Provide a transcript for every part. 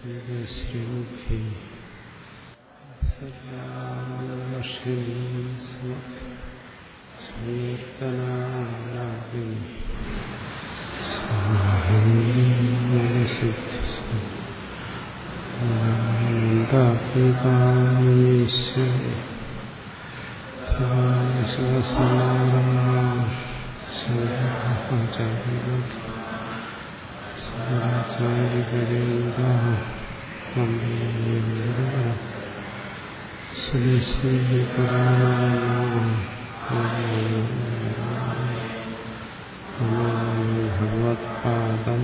ശ്രീമുഖി സങ്കീർത്തനാലാപി ആനന്ദാത്മികാമീശ്വരി ഭഗവത്പാദം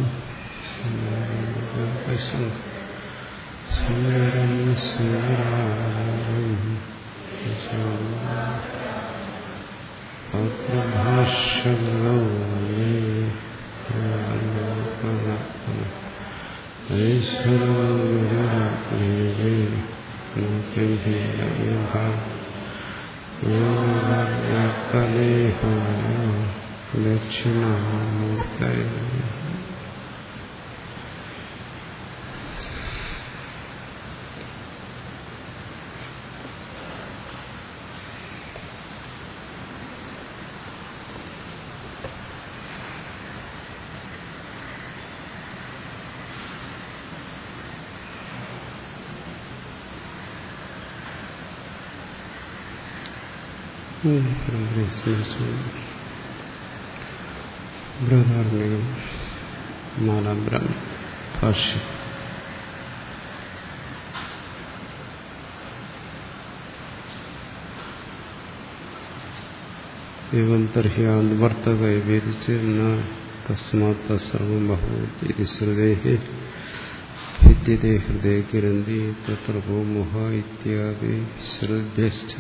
സുന്ദരം സുന്ദരം ഭാഷ്യങ്ങളോ ദക്ഷിണാമൂർത്തയ ബൃഹദാരണ്യം നാലാം ബ്രഹ്മ ഭാഷ്യം एवं तर्हि अनुवर्तक वेदिച്ച് തസ്മാത് തസ്സർവം ബഹൂത് ഇത് ശ്രുതേः വിദ്യത്തെ ഹൃദയ കിരന്തി തത്ര ഭൂമുഹ ഇത്യാദി ശ്രുഭ്യശ്ച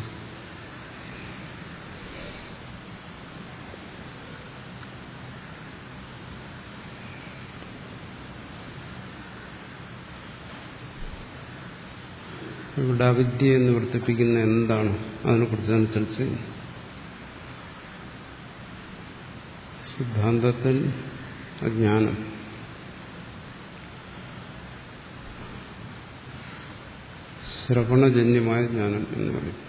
ഇവിടെ അവിദ്യ എന്ന് വർദ്ധിപ്പിക്കുന്ന എന്താണ് അതിനെക്കുറിച്ചാണ് ചർച്ച ചെയ്യുന്നത് സിദ്ധാന്തത്തിൽ അജ്ഞാനം ശ്രവണജന്യമായ ജ്ഞാനം എന്ന് പറയും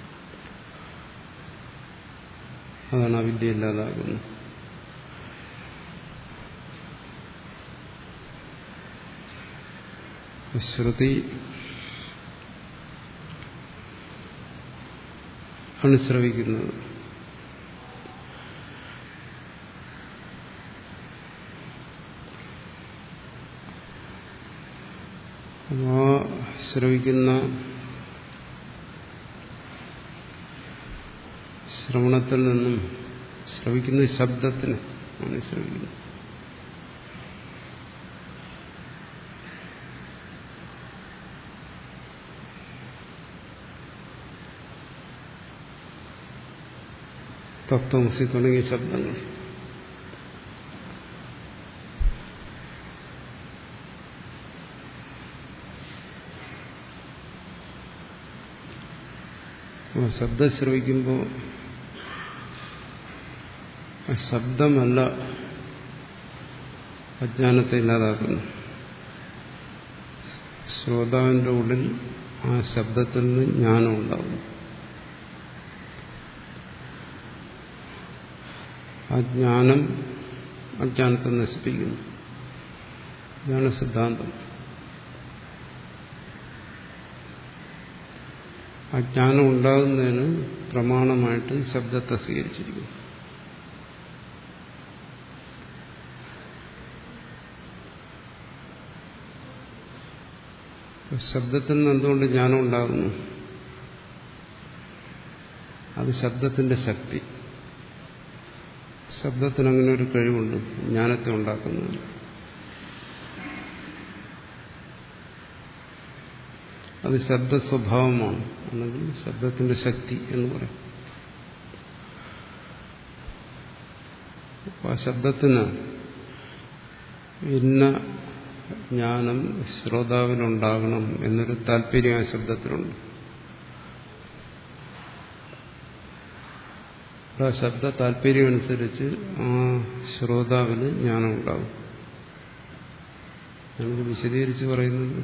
അതാണ് അവിദ്യ ഇല്ലാതാകുന്നത് ശ്രുതി അനുശ്രവിക്കുന്നത് ആ ശ്രവിക്കുന്ന ശ്രവണത്തിൽ നിന്നും ശ്രവിക്കുന്ന ശബ്ദത്തിന് ആണ് ശ്രവിക്കുന്നത് തത്വമസി തുടങ്ങിയ ശബ്ദങ്ങൾ ശബ്ദം ശ്രവിക്കുമ്പോൾ ആ ശബ്ദമല്ല അജ്ഞാനത്തെ ഇല്ലാതാക്കുന്നു ശ്രോതാവിൻ്റെ ഉള്ളിൽ ആ ശബ്ദത്തിൽ നിന്ന് ജ്ഞാനം ഉണ്ടാകുന്നു ആ ജ്ഞാനം അജ്ഞാനത്തെ നശിപ്പിക്കുന്നു ഇതാണ് സിദ്ധാന്തം അജ്ഞാനം ഉണ്ടാകുന്നതിന് പ്രമാണമായിട്ട് ശബ്ദത്തെ സ്വീകരിച്ചിരിക്കുന്നു ശബ്ദത്തിൽ നിന്ന് എന്തുകൊണ്ട് ജ്ഞാനം ഉണ്ടാകുന്നു അത് ശബ്ദത്തിന്റെ ശക്തി ശബ്ദത്തിന് അങ്ങനെ ഒരു കഴിവുണ്ട് ജ്ഞാനത്തെ ഉണ്ടാക്കുന്നതിന് അത് ശബ്ദ സ്വഭാവമാണ് അല്ലെങ്കിൽ ശബ്ദത്തിന്റെ ശക്തി എന്ന് പറയും ആ ശബ്ദത്തിന് ഇന്ന ജ്ഞാനം ശ്രോതാവിനുണ്ടാകണം എന്നൊരു താല്പര്യം ആ ശബ്ദത്തിലുണ്ട് ആ ശബ്ദ താല്പര്യമനുസരിച്ച് ആ ശ്രോതാവിന് ജ്ഞാനം ഉണ്ടാകും ഞാനിത് വിശദീകരിച്ച് പറയുന്നത്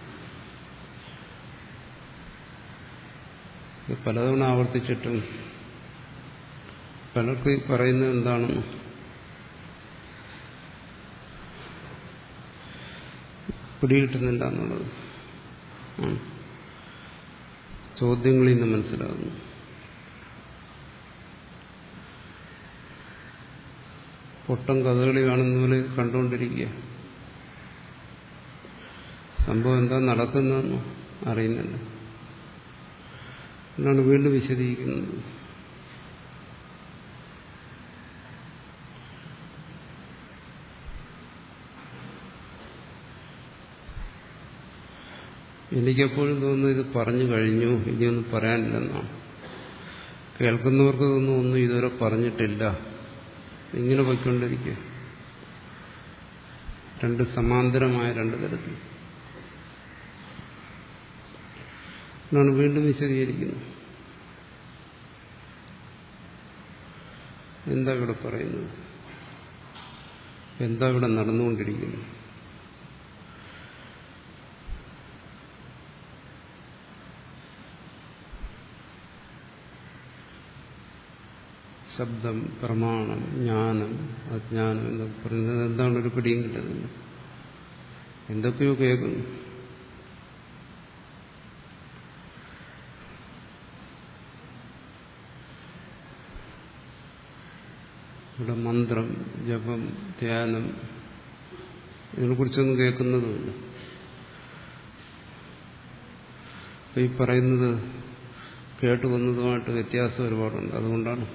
ഇത് പലതവണ ആവർത്തിച്ചിട്ടും പലർക്കും ഈ പറയുന്നത് എന്താണെന്ന് പിടികിട്ടുന്നില്ല എന്നുള്ളത് ആണ് ചോദ്യങ്ങളിൽ നിന്ന് മനസ്സിലാകുന്നു പൊട്ടം കഥകളി കാണുന്ന പോലെ കണ്ടുകൊണ്ടിരിക്കുക സംഭവം എന്താ നടക്കുന്നതെന്ന് അറിയുന്നില്ല എന്നാണ് വീണ്ടും വിശദീകരിക്കുന്നത് എനിക്കെപ്പോഴും തോന്നുന്നു ഇത് പറഞ്ഞു കഴിഞ്ഞു ഇനിയൊന്നും പറയാനില്ലെന്നാണ് കേൾക്കുന്നവർക്ക് തോന്നുന്നു ഒന്നും ഇതുവരെ പറഞ്ഞിട്ടില്ല ഇങ്ങനെ പോയിക്കൊണ്ടിരിക്കുക രണ്ട് സമാന്തരമായ രണ്ട് തരത്തിൽ എന്നാണ് വീണ്ടും വിശദീകരിക്കുന്നത് എന്താ ഇവിടെ പറയുന്നത് എന്താ ഇവിടെ നടന്നുകൊണ്ടിരിക്കുന്നത് ശബ്ദം പ്രമാണം ജ്ഞാനം അജ്ഞാനം എന്നൊക്കെ പറയുന്നത് എന്താണ് ഒരു പിടിയും കിട്ടുന്നില്ല എന്തൊക്കെയോ കേൾക്കുന്നു ഇവിടെ മന്ത്രം ജപം ധ്യാനം ഇതിനെക്കുറിച്ചൊന്നും കേൾക്കുന്നതുമില്ല ഈ പറയുന്നത് കേട്ടു വന്നതുമായിട്ട് വ്യത്യാസം ഒരുപാടുണ്ട് അതുകൊണ്ടാണ്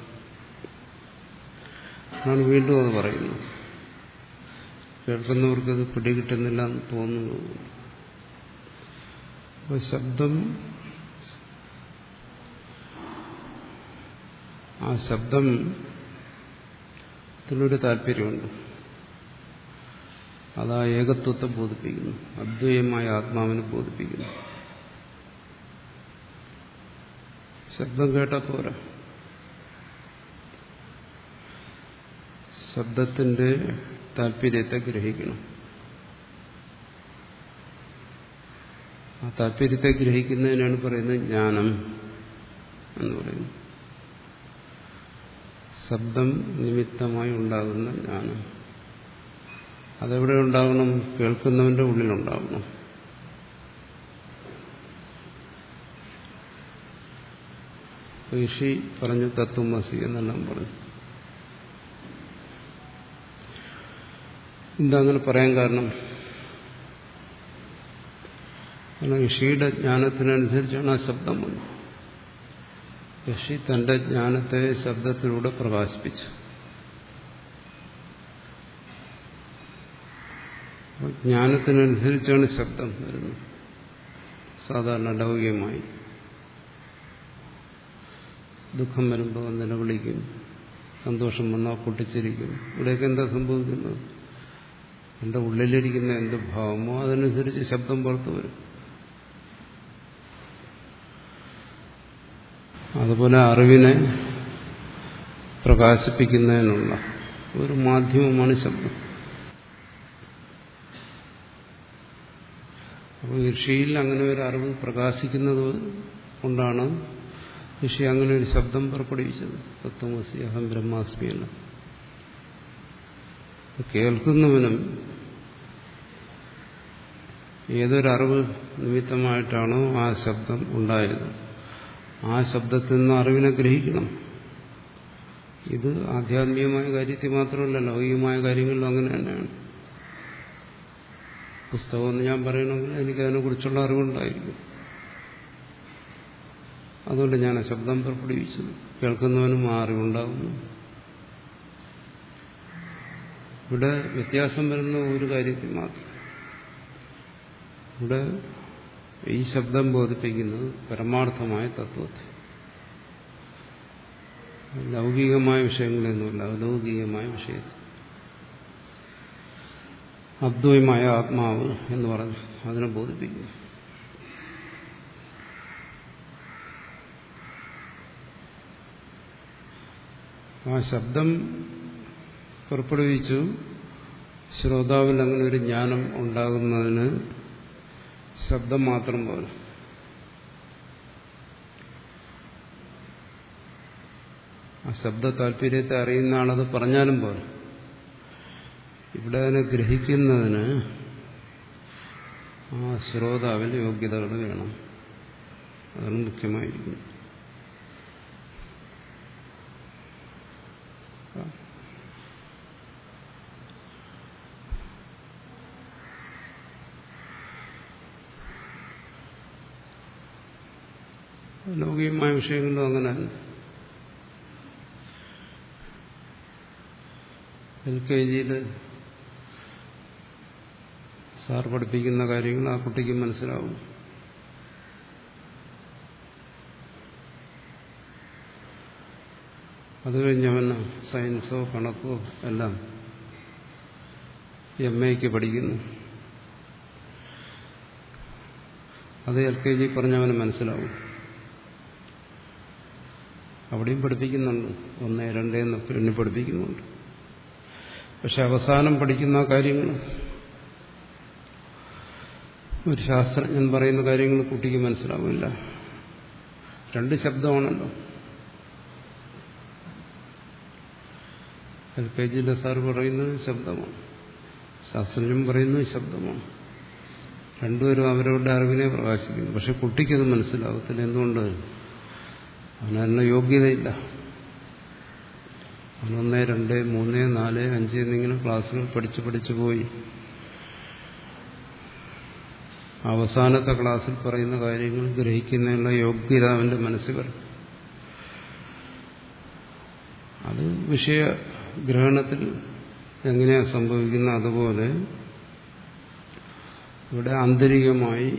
ആണ് വീണ്ടും അത് പറയുന്നത് കേൾക്കുന്നവർക്കത് പിടികിട്ടുന്നില്ല എന്ന് തോന്നുന്നു അപ്പോൾ ശബ്ദം ആ ശബ്ദം ത്തിനൊരു താല്പര്യമുണ്ട് അത് ആ ഏകത്വത്തെ ബോധിപ്പിക്കുന്നു അദ്വൈതമായ ആത്മാവിനെ ബോധിപ്പിക്കുന്നു ശബ്ദം കേട്ടാൽ പോരാ ശബ്ദത്തിന്റെ താല്പര്യത്തെ ഗ്രഹിക്കണം ആ താല്പര്യത്തെ ഗ്രഹിക്കുന്നതിനാണ് പറയുന്നത് ജ്ഞാനം എന്ന് പറയുന്നത് ശബ്ദം നിമിത്തമായി ഉണ്ടാകുന്ന ജ്ഞാനം അതെവിടെ ഉണ്ടാകണം കേൾക്കുന്നവന്റെ ഉള്ളിലുണ്ടാകണം ഋഷി പറഞ്ഞു തത്വമസി എന്നെല്ലാം പറഞ്ഞു എന്താ അങ്ങനെ പറയാൻ കാരണം കാരണം ഋഷിയുടെ ജ്ഞാനത്തിനനുസരിച്ചാണ് ആ ശബ്ദം വന്നത് ഋഷി തന്റെ ജ്ഞാനത്തെ ശബ്ദത്തിലൂടെ പ്രകാശിപ്പിച്ചു ജ്ഞാനത്തിനനുസരിച്ചാണ് ശബ്ദം വരുന്നത് സാധാരണ ലൗകികമായി ദുഃഖം വരുമ്പോൾ നിലവിളിക്കും സന്തോഷം വന്നാൽ പൊട്ടിച്ചിരിക്കും ഇവിടെയൊക്കെ എന്താ സംഭവിക്കുന്നത് എൻ്റെ ഉള്ളിലിരിക്കുന്ന എന്ത് ഭാവമോ അതനുസരിച്ച് ശബ്ദം പുറത്തു വരും അതുപോലെ അറിവിനെ പ്രകാശിപ്പിക്കുന്നതിനുള്ള ഒരു മാധ്യമമാണ് ശബ്ദം അപ്പോൾ ഋഷിയിൽ അങ്ങനെ ഒരു അറിവ് പ്രകാശിക്കുന്നത് കൊണ്ടാണ് ഋഷി അങ്ങനെ ഒരു ശബ്ദം പുറപ്പെടുവിച്ചത് തത്വമസി അഹം ബ്രഹ്മാസ്മി എന്ന കേൾക്കുന്നവനും ഏതൊരറിവ് നിമിത്തമായിട്ടാണോ ആ ശബ്ദം ഉണ്ടായത് ആ ശബ്ദത്തിൽ നിന്ന് അറിവിനെ ഗ്രഹിക്കണം ഇത് ആധ്യാത്മികമായ കാര്യത്തിൽ മാത്രമല്ല ലൗകികമായ കാര്യങ്ങളിലും അങ്ങനെ തന്നെയാണ് പുസ്തകമെന്ന് ഞാൻ പറയണമെങ്കിൽ എനിക്കതിനെക്കുറിച്ചുള്ള അറിവുണ്ടായിരിക്കും അതുകൊണ്ട് ഞാൻ ആ ശബ്ദം പുറപ്പെടുവിച്ചത് കേൾക്കുന്നവനും ആ അറിവുണ്ടാകുന്നു ഇവിടെ വ്യത്യാസം വരുന്ന ഒരു കാര്യത്തിൽ മാത്രം ഇവിടെ ഈ ശബ്ദം ബോധിപ്പിക്കുന്നത് പരമാർത്ഥമായ തത്വത്തെ ലൗകികമായ വിഷയങ്ങളൊന്നുമില്ല അലൗകികമായ വിഷയത്തിൽ അദ്വൈമായ ആത്മാവ് എന്ന് പറഞ്ഞു അതിനെ ബോധിപ്പിക്കുന്നു ആ ശബ്ദം പുറപ്പെടുവിച്ചു ശ്രോതാവിൽ അങ്ങനെ ഒരു ജ്ഞാനം ഉണ്ടാകുന്നതിന് ശബ്ദം മാത്രം പോലെ ആ ശബ്ദ താല്പര്യത്തെ അറിയുന്ന ആളത് പറഞ്ഞാലും പോലെ ഇവിടെ അതിനെ ഗ്രഹിക്കുന്നതിന് ആ ശ്രോതാവിൽ യോഗ്യതകൾ വേണം അതാണ് മുഖ്യമായിരിക്കുന്നത് ലൗകികമായ വിഷയങ്ങളിലും അങ്ങനെ എൽ കെ ജിയിൽ സാർ പഠിപ്പിക്കുന്ന കാര്യങ്ങൾ ആ കുട്ടിക്ക് മനസ്സിലാവും അത് കഴിഞ്ഞവന് സയൻസോ കണക്കോ എല്ലാം എം എക്ക് പഠിക്കുന്നു അത് എൽ കെ ജി പറഞ്ഞവന് മനസ്സിലാവും അവിടെയും പഠിപ്പിക്കുന്നുണ്ട് ഒന്ന് രണ്ട് എന്നൊക്കെ എണ്ണി പഠിപ്പിക്കുന്നുണ്ട് പക്ഷെ അവസാനം പഠിക്കുന്ന കാര്യങ്ങൾ ഒരു ശാസ്ത്രജ്ഞൻ പറയുന്ന കാര്യങ്ങൾ കുട്ടിക്ക് മനസ്സിലാവില്ല രണ്ട് ശബ്ദമാണല്ലോ എൽ കെ ജിയിലെ സാർ പറയുന്നത് ശബ്ദമാണ് ശാസ്ത്രജ്ഞൻ പറയുന്നത് ശബ്ദമാണ് രണ്ടുപേരും അവരവരുടെ അറിവിനെ പ്രകാശിക്കുന്നു പക്ഷെ കുട്ടിക്കത് മനസ്സിലാവത്തില്ല എന്തുകൊണ്ട് അവനതിന് യോഗ്യതയില്ല അവനൊന്ന് രണ്ട് മൂന്ന് നാല് അഞ്ച് എന്നിങ്ങനെ ക്ലാസ്സുകൾ പഠിച്ച് പഠിച്ചു പോയി അവസാനത്തെ ക്ലാസ്സിൽ പറയുന്ന കാര്യങ്ങൾ ഗ്രഹിക്കുന്നതിനുള്ള യോഗ്യത അവന്റെ മനസ്സിൽ വരും അത് വിഷയഗ്രഹണത്തിൽ എങ്ങനെയാ സംഭവിക്കുന്നത് അതുപോലെ ഇവിടെ ആന്തരികമായി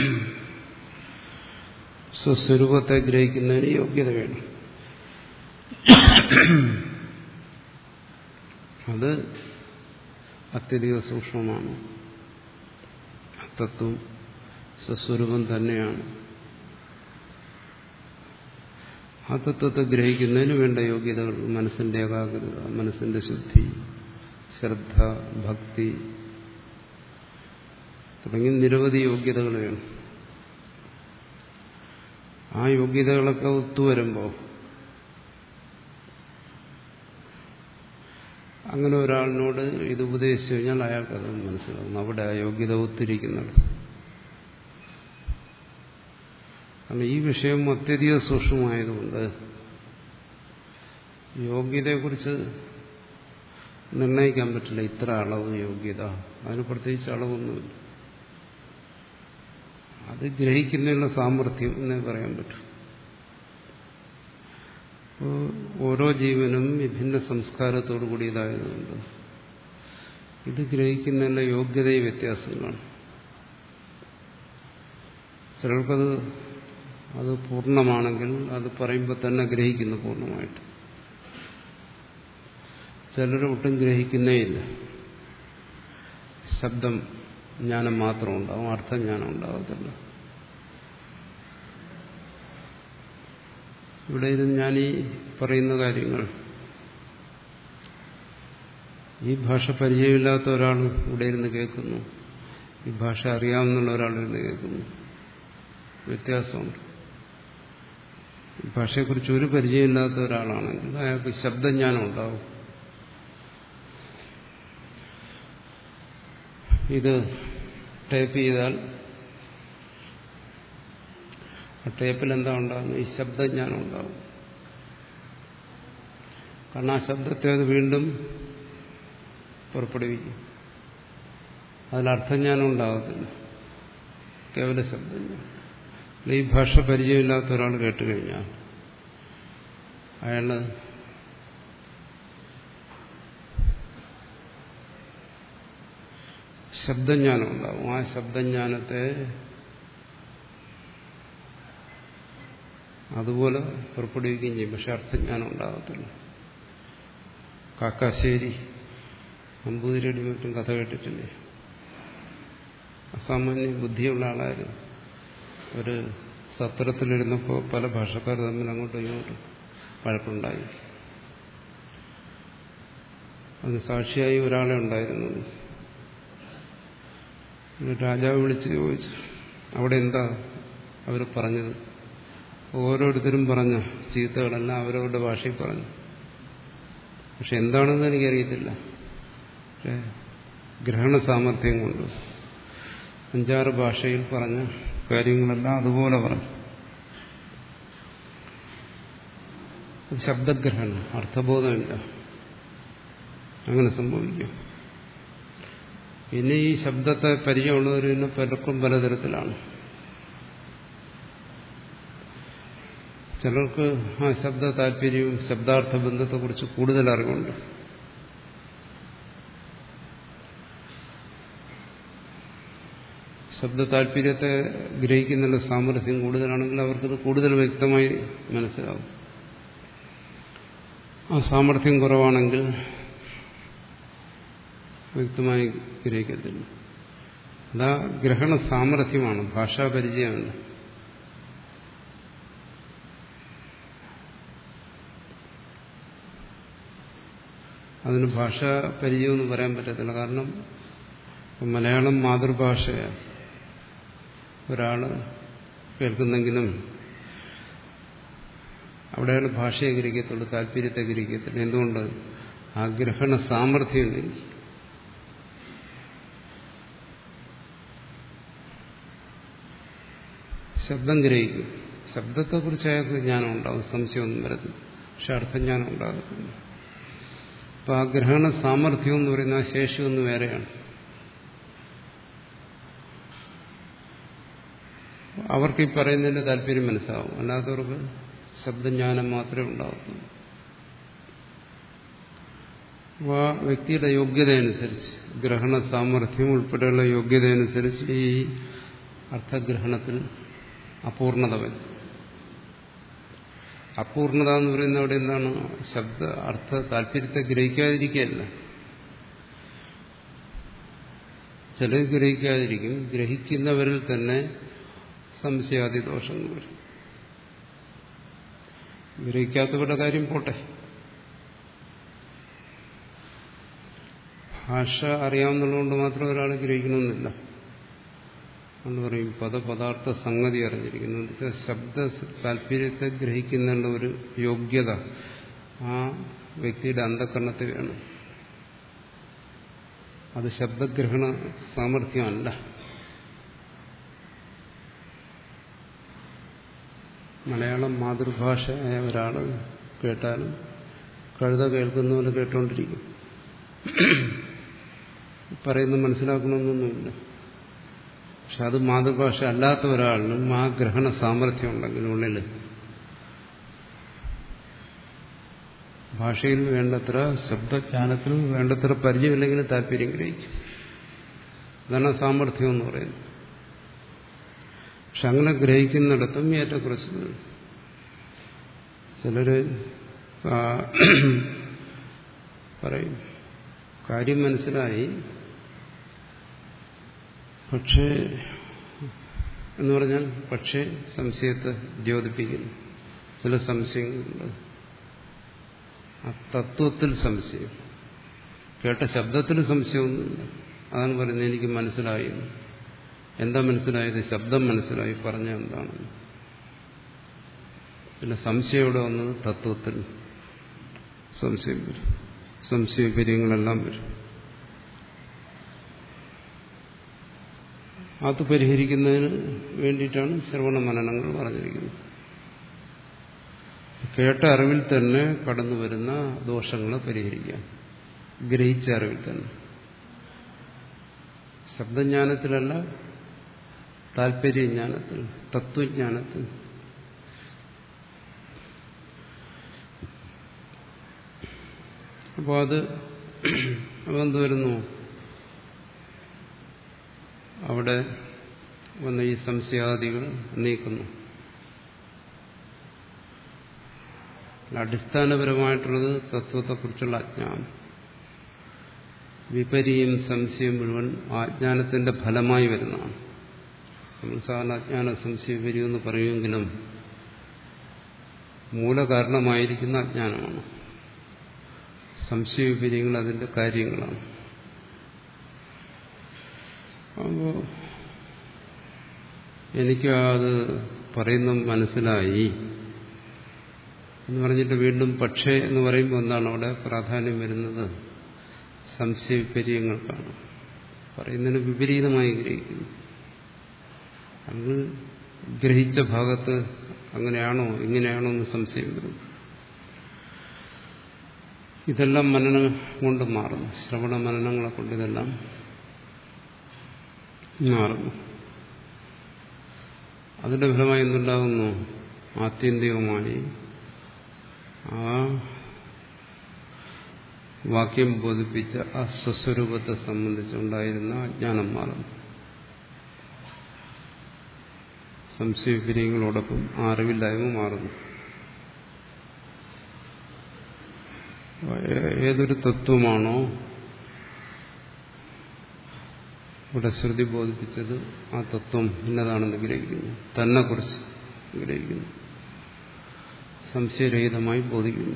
സ്വസ്വരൂപത്തെ ഗ്രഹിക്കുന്നതിന് യോഗ്യത വേണം അത് അത്യധിക സൂക്ഷ്മമാണ് തത്വം സ്വസ്വരൂപം തന്നെയാണ് ആ തത്വത്തെ ഗ്രഹിക്കുന്നതിന് വേണ്ട യോഗ്യതകൾ മനസ്സിന്റെ ഏകാഗ്രത മനസ്സിന്റെ ശുദ്ധി ശ്രദ്ധ ഭക്തി തുടങ്ങി നിരവധി യോഗ്യതകൾ വേണം ആ യോഗ്യതകളൊക്കെ ഒത്തുവരുമ്പോൾ അങ്ങനെ ഒരാളിനോട് ഇത് ഉപദേശിച്ചു കഴിഞ്ഞാൽ അയാൾക്കത് മനസ്സിലാവും അവിടെ ആ യോഗ്യത ഒത്തിരിക്കുന്നുണ്ട് കാരണം ഈ വിഷയം അത്യധിക സൂക്ഷ്മമായതുകൊണ്ട് യോഗ്യതയെക്കുറിച്ച് നിർണ്ണയിക്കാൻ പറ്റില്ല ഇത്ര അളവ് യോഗ്യത അതിന് പ്രത്യേകിച്ച് അളവൊന്നുമില്ല അത് ഗ്രഹിക്കുന്നതിനുള്ള സാമർഥ്യം എന്നേ പറയാൻ പറ്റും ഓരോ ജീവനും വിഭിന്ന സംസ്കാരത്തോടു കൂടിയതായതുകൊണ്ട് ഇത് ഗ്രഹിക്കുന്നതിന്റെ യോഗ്യതയും വ്യത്യാസങ്ങളാണ് ചിലർക്കത് അത് പൂർണ്ണമാണെങ്കിൽ അത് പറയുമ്പോൾ തന്നെ ഗ്രഹിക്കുന്നു പൂർണ്ണമായിട്ട് ചിലർ ഒട്ടും ഗ്രഹിക്കുന്നേയില്ല ശബ്ദം ജ്ഞാനം മാത്രം ഉണ്ടാവും അർത്ഥജ്ഞാനം ഉണ്ടാകത്തില്ല ഇവിടെ ഇരുന്ന് ഞാൻ ഈ പറയുന്ന കാര്യങ്ങൾ ഈ ഭാഷ പരിചയമില്ലാത്ത ഒരാൾ ഇവിടെ ഇരുന്ന് കേൾക്കുന്നു ഈ ഭാഷ അറിയാവുന്ന ഒരാൾ ഇരുന്ന് കേൾക്കുന്നു വ്യത്യാസമുണ്ട് ഈ ഭാഷയെക്കുറിച്ച് ഒരു പരിചയമില്ലാത്ത ഒരാളാണെങ്കിൽ അയാൾക്ക് ശബ്ദജ്ഞാനം ഉണ്ടാവും ഇത് ടൈപ്പ് ചെയ്താൽ ആ ടേപ്പിൽ എന്താ ഉണ്ടാകുന്നത് ഈ ശബ്ദജ്ഞാനം ഉണ്ടാകും കാരണം ആ ശബ്ദത്തെ അത് വീണ്ടും പുറപ്പെടുവിക്കും അതിലർത്ഥജ്ഞാനം ഉണ്ടാകത്തില്ല കേവല ശബ്ദജ്ഞാനം ഈ ഭാഷ പരിചയമില്ലാത്ത ഒരാൾ കേട്ട് കഴിഞ്ഞാൽ അയാള് ശബ്ദജ്ഞാനം ഉണ്ടാവും ആ ശബ്ദജ്ഞാനത്തെ അതുപോലെ പുറപ്പെടുവിക്കുകയും ചെയ്യും പക്ഷെ അർത്ഥജ്ഞാനം ഉണ്ടാകത്തില്ല കാക്കാശ്ശേരി നമ്പൂതിരിയുടെ മറ്റും കഥ കേട്ടിട്ടില്ലേ അസാമാന്യ ബുദ്ധിയുള്ള ആളായിരുന്നു ഒരു സത്രത്തിലിരുന്നപ്പോൾ പല ഭാഷക്കാർ തമ്മിൽ അങ്ങോട്ടും ഇങ്ങോട്ടും വഴക്കുണ്ടായി അതിന് സാക്ഷിയായി ഒരാളെ ഉണ്ടായിരുന്നുള്ളൂ രാജാവ് വിളിച്ച് ചോദിച്ചു അവിടെ എന്താ അവർ പറഞ്ഞത് ഓരോരുത്തരും പറഞ്ഞ ചീത്തകളെല്ലാം അവരവരുടെ ഭാഷയിൽ പറഞ്ഞു പക്ഷെ എന്താണെന്ന് എനിക്കറിയത്തില്ല പക്ഷേ ഗ്രഹണ സാമർഥ്യം കൊണ്ട് അഞ്ചാറ് ഭാഷയിൽ പറഞ്ഞ കാര്യങ്ങളെല്ലാം അതുപോലെ പറഞ്ഞു ശബ്ദഗ്രഹണം അർത്ഥബോധമില്ല അങ്ങനെ സംഭവിക്കും പിന്നെ ഈ ശബ്ദത്തെ പരിചയമുള്ളവർ പിന്നെ പലർക്കും പലതരത്തിലാണ് ചിലർക്ക് ആ ശബ്ദ താല്പര്യവും ശബ്ദാർത്ഥ ബന്ധത്തെക്കുറിച്ച് കൂടുതൽ അറിവുണ്ട് ശബ്ദ താല്പര്യത്തെ ഗ്രഹിക്കുന്നതിനുള്ള സാമർഥ്യം കൂടുതലാണെങ്കിൽ അവർക്കത് കൂടുതൽ വ്യക്തമായി മനസ്സിലാവും ആ സാമർഥ്യം കുറവാണെങ്കിൽ വ്യക്തമായി ഗ്രഹിക്കത്തില്ല അതാ ഗ്രഹണ സാമർഥ്യമാണ് ഭാഷാപരിചയമല്ല അതിന് ഭാഷാ പരിചയമെന്ന് പറയാൻ പറ്റത്തില്ല കാരണം മലയാളം മാതൃഭാഷയാണ് ഒരാൾ കേൾക്കുന്നെങ്കിലും അവിടെ അയാൾ ഭാഷയെ ഗ്രഹിക്കത്തുള്ളൂ താല്പര്യത്തെ ഗ്രഹിക്കത്തില്ല എന്തുകൊണ്ട് ആ ഗ്രഹണ സാമർഥ്യം ഉണ്ടെങ്കിൽ ശബ്ദം ഗ്രഹിക്കും ശബ്ദത്തെക്കുറിച്ച് അയാൾക്ക് ജ്ഞാനം ഉണ്ടാകും സംശയമൊന്നും വരത്തില്ല പക്ഷെ അർത്ഥജ്ഞാനം ഉണ്ടാകത്തില്ല അപ്പൊ ആ ഗ്രഹണ സാമർഥ്യം എന്ന് പറയുന്ന ആ ശേഷി ഒന്ന് വേറെയാണ് അവർക്ക് ഈ പറയുന്നതിന്റെ താല്പര്യം മനസ്സിലാവും അല്ലാത്തവർക്ക് ശബ്ദജ്ഞാനം മാത്രമേ ഉണ്ടാകത്തുള്ളൂ അപ്പോൾ ആ വ്യക്തിയുടെ യോഗ്യതയനുസരിച്ച് ഗ്രഹണ സാമർഥ്യം ഉൾപ്പെടെയുള്ള യോഗ്യതയനുസരിച്ച് ഈ അർത്ഥഗ്രഹണത്തിൽ അപൂർണത വരും അപൂർണത എന്ന് പറയുന്നത് അവിടെ എന്താണ് ശബ്ദ അർത്ഥ താല്പര്യത്തെ ഗ്രഹിക്കാതിരിക്കുകയല്ല ചിലർ ഗ്രഹിക്കാതിരിക്കും ഗ്രഹിക്കുന്നവരിൽ തന്നെ സംശയാദി ദോഷങ്ങൾ വരും ഗ്രഹിക്കാത്തവരുടെ കാര്യം പോട്ടെ ഭാഷ അറിയാവുന്നതുകൊണ്ട് മാത്രം ഒരാൾ ഗ്രഹിക്കണമെന്നില്ല എന്ന് പറയും പദപദാർത്ഥ സംഗതി അറിഞ്ഞിരിക്കുന്നു എന്ന് വെച്ചാൽ ശബ്ദ താല്പര്യത്തെ ഗ്രഹിക്കുന്നതിനുള്ള ഒരു യോഗ്യത ആ വ്യക്തിയുടെ അന്ധകരണത്തിൽ വേണം അത് ശബ്ദഗ്രഹണ സാമർഥ്യമല്ല മലയാളം മാതൃഭാഷയായ ഒരാൾ കേട്ടാലും കഴുത കേൾക്കുന്ന പോലെ കേട്ടുകൊണ്ടിരിക്കും പറയുന്നത് മനസ്സിലാക്കണമെന്നൊന്നുമില്ല പക്ഷെ അത് മാതൃഭാഷ അല്ലാത്ത ഒരാളിനും ആ ഗ്രഹണ സാമർഥ്യം ഉണ്ടെങ്കിൽ ഉള്ളിൽ ഭാഷയിൽ വേണ്ടത്ര ശബ്ദജ്ഞാനത്തിൽ വേണ്ടത്ര പരിചയമില്ലെങ്കിൽ താല്പര്യം ഗ്രഹിക്കും അതാണ് സാമർഥ്യം എന്ന് പറയുന്നത് പക്ഷെ അങ്ങനെ ഗ്രഹിക്കുന്നിടത്തും ഏറ്റക്കുറച്ച് ചിലര് പറയും കാര്യം മനസ്സിലായി പക്ഷേ എന്ന് പറഞ്ഞാൽ പക്ഷേ സംശയത്തെ ദ്യോതിപ്പിക്കുന്നു ചില സംശയങ്ങളുണ്ട് ആ തത്വത്തിൽ സംശയം കേട്ട ശബ്ദത്തിൽ സംശയമൊന്നുമില്ല അതാണ് പറയുന്നത് എനിക്ക് മനസ്സിലായി എന്താ മനസ്സിലായത് ശബ്ദം മനസ്സിലായി പറഞ്ഞ എന്താണെന്ന് പിന്നെ സംശയം ഇവിടെ വന്നത് തത്വത്തിൽ സംശയം വരും സംശയപര്യങ്ങളെല്ലാം വരും അത് പരിഹരിക്കുന്നതിന് വേണ്ടിയിട്ടാണ് ശ്രവണ മനനങ്ങൾ പറഞ്ഞിരിക്കുന്നത് കേട്ട അറിവിൽ തന്നെ കടന്നു വരുന്ന ദോഷങ്ങളെ പരിഹരിക്കാൻ ഗ്രഹിച്ച അറിവിൽ തന്നെ ശബ്ദജ്ഞാനത്തിലല്ല താല്പര്യജ്ഞാനത്തിൽ തത്വജ്ഞാനത്തിൽ അപ്പോൾ അത് അതെന്ത് വരുന്നു അവിടെ വന്ന ഈ സംശയാദികൾ നീക്കുന്നു അടിസ്ഥാനപരമായിട്ടുള്ളത് തത്വത്തെക്കുറിച്ചുള്ള അജ്ഞാനം വിപരിയും സംശയം മുഴുവൻ അജ്ഞാനത്തിന്റെ ഫലമായി വരുന്നതാണ് നമ്മൾ സാധാരണ അജ്ഞാന സംശയ വിപര്യം എന്ന് പറയുമെങ്കിലും മൂലകാരണമായിരിക്കുന്ന അജ്ഞാനമാണ് സംശയവിപര്യങ്ങൾ അതിന്റെ കാര്യങ്ങളാണ് അപ്പോൾ എനിക്ക് അത് പറയുന്ന മനസ്സിലായി എന്ന് പറഞ്ഞിട്ട് വീണ്ടും പക്ഷേ എന്ന് പറയുമ്പോൾ എന്താണ് അവിടെ പ്രാധാന്യം വരുന്നത് സംശയവിപര്യങ്ങൾക്കാണ് പറയുന്നതിന് വിപരീതമായി ഗ്രഹിക്കുന്നു അങ്ങ് ഗ്രഹിച്ച ഭാഗത്ത് അങ്ങനെയാണോ ഇങ്ങനെയാണോ എന്ന് സംശയം വരുന്നു ഇതെല്ലാം മനനം കൊണ്ട് മാറുന്നു ശ്രവണ മനനങ്ങളെ കൊണ്ട് ഇതെല്ലാം മാറുന്നു അതിന്റെ ഫലമായി എന്തുണ്ടാകുന്നു ആത്യന്തികമായി ആ വാക്യം ബോധിപ്പിച്ച ആ സ്വസ്വരൂപത്തെ സംബന്ധിച്ചുണ്ടായിരുന്ന അജ്ഞാനം മാറുന്നു സംശയവിപര്യങ്ങളോടൊപ്പം അറിവില്ലായ്മ മാറുന്നു ഏതൊരു തത്വമാണോ ഇവിടെ ശ്രുതി ബോധിപ്പിച്ചത് ആ തത്വം ഇന്നതാണെന്ന് ഗ്രഹിക്കുന്നു തന്നെ കുറിച്ച് ഗ്രഹിക്കുന്നു സംശയരഹിതമായി ബോധിക്കുന്നു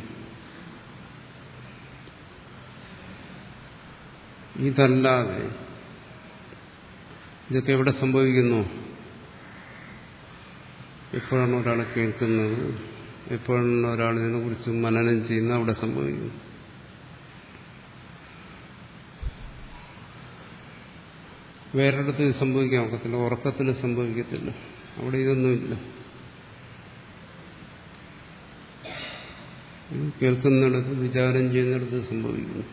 ഇതല്ലാതെ ഇതൊക്കെ എവിടെ സംഭവിക്കുന്നു എപ്പോഴാണ് ഒരാൾ കേൾക്കുന്നത് എപ്പോഴാണ് ഒരാൾ ഇതിനെക്കുറിച്ച് മനനം ചെയ്യുന്നത് അവിടെ സംഭവിക്കുന്നു വേറൊരിടത്ത് ഇത് സംഭവിക്കാൻ ഒക്കത്തില്ല ഉറക്കത്തിൽ സംഭവിക്കത്തില്ല അവിടെ ഇതൊന്നുമില്ല കേൾക്കുന്നിടത്ത് വിചാരം ചെയ്യുന്നിടത്ത് സംഭവിക്കുന്നു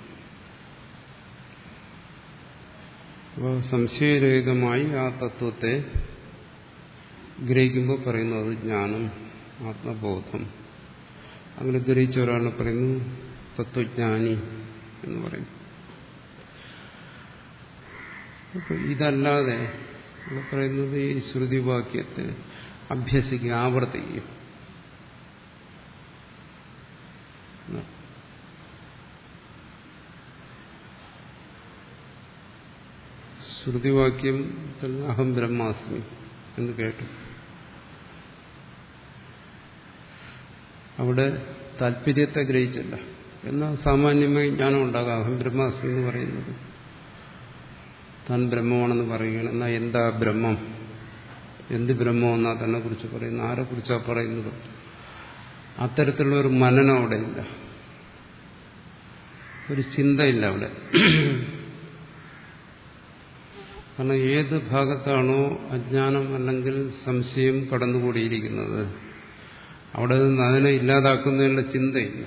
അപ്പോൾ സംശയരഹിതമായി ആ തത്വത്തെ ഗ്രഹിക്കുമ്പോൾ പറയുന്നു അത് ജ്ഞാനം ആത്മബോധം അങ്ങനെ ഗ്രഹിച്ച ഒരാളെ പറയുന്നു തത്വജ്ഞാനി എന്ന് പറയും അപ്പൊ ഇതല്ലാതെ ഇവിടെ പറയുന്നത് ഈ ശ്രുതിവാക്യത്തെ അഭ്യസിക്കുക ആവർത്തിക്കുക ശ്രുതിവാക്യം അഹം ബ്രഹ്മാസ്മി എന്ന് കേട്ടു അവിടെ താല്പര്യത്തെ ഗ്രഹിച്ചില്ല എന്നാൽ സാമാന്യമായി ജ്ഞാനം ഉണ്ടാകാം അഹം ബ്രഹ്മാസ്മി എന്ന് പറയുന്നത് താൻ ബ്രഹ്മമാണെന്ന് പറയുകയാണ് എന്നാൽ എന്താ ബ്രഹ്മം എന്ത് ബ്രഹ്മം എന്നാ തന്നെ കുറിച്ച് പറയുന്നത് ആരെ കുറിച്ചാണ് പറയുന്നത് അത്തരത്തിലുള്ള ഒരു മനനം അവിടെ ഇല്ല ഒരു ചിന്തയില്ല അവിടെ കാരണം ഏത് ഭാഗത്താണോ അജ്ഞാനം അല്ലെങ്കിൽ സംശയം കടന്നുകൂടിയിരിക്കുന്നത് അവിടെ നിന്ന് അതിനെ ഇല്ലാതാക്കുന്നതിനുള്ള ചിന്തയില്ല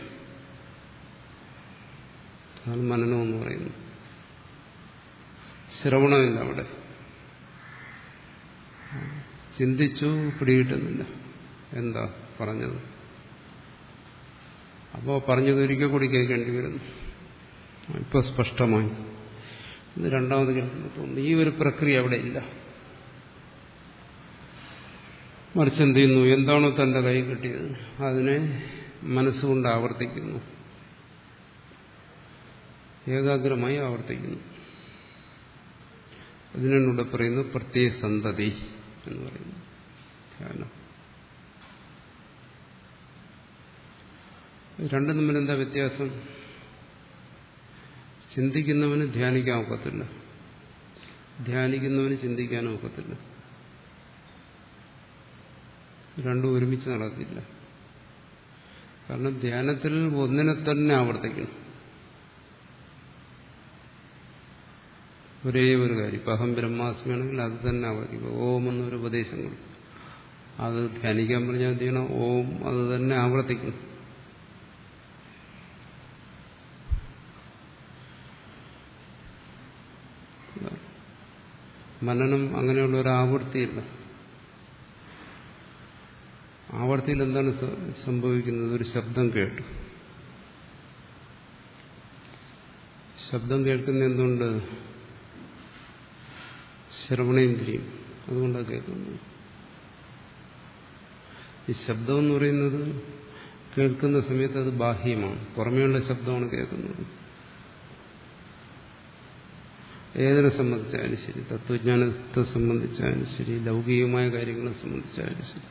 അതാണ് മനനം എന്ന് പറയുന്നത് ശ്രവണമില്ല അവിടെ ചിന്തിച്ചു പിടികിട്ടുന്നില്ല എന്താ പറഞ്ഞത് അപ്പോൾ പറഞ്ഞത് ഒരിക്കൽ കൂടി കേൾക്കേണ്ടി വരുന്നു ഇപ്പൊ സ്പഷ്ടമായി ഇത് രണ്ടാമത് കേൾക്കുമ്പോൾ തോന്നുന്നു ഈ ഒരു പ്രക്രിയ അവിടെ ഇല്ല മറിച്ച് എന്ത് ചെയ്യുന്നു എന്താണോ തന്റെ കൈ കിട്ടിയത് അതിനെ മനസ്സുകൊണ്ട് ആവർത്തിക്കുന്നു ഏകാഗ്രമായി ആവർത്തിക്കുന്നു അതിനോട് പറയുന്നു പ്രത്യേക സന്തതി എന്ന് പറയുന്നു ധ്യാനം രണ്ടും തമ്മിൽ എന്താ വ്യത്യാസം ചിന്തിക്കുന്നവന് ധ്യാനിക്കാൻ ഒക്കത്തില്ല ധ്യാനിക്കുന്നവന് ചിന്തിക്കാനും ഒക്കത്തില്ല രണ്ടും ഒരുമിച്ച് നടക്കില്ല കാരണം ധ്യാനത്തിൽ ഒന്നിനെ തന്നെ ആവർത്തിക്കണം ഒരേ ഒരു കാര്യം ഇപ്പം അഹം ബ്രഹ്മാസ്മിയാണെങ്കിൽ അത് തന്നെ ആവർത്തിക്കും ഓം എന്നൊരു ഉപദേശം കൊടുക്കും അത് ധ്യാനിക്കാൻ പറഞ്ഞാൽ എന്ത് ചെയ്യണം ഓം അത് തന്നെ ആവർത്തിക്കണം മനനം അങ്ങനെയുള്ള ഒരു ആവൃത്തിയില്ല ആവർത്തിയിൽ എന്താണ് സംഭവിക്കുന്നത് ഒരു ശബ്ദം കേട്ടു ശബ്ദം കേൾക്കുന്ന എന്തുകൊണ്ട് ശ്രവണേന്ദ്രിയം അതുകൊണ്ടാണ് കേൾക്കുന്നത് ഈ ശബ്ദം എന്ന് പറയുന്നത് കേൾക്കുന്ന സമയത്ത് അത് ബാഹ്യമാണ് പുറമേയുള്ള ശബ്ദമാണ് കേൾക്കുന്നത് ഏതിനെ സംബന്ധിച്ചായാലും ശരി തത്വജ്ഞാനത്തെ സംബന്ധിച്ചായാലും ശരി ലൗകികമായ കാര്യങ്ങളെ സംബന്ധിച്ചായാലും ശരി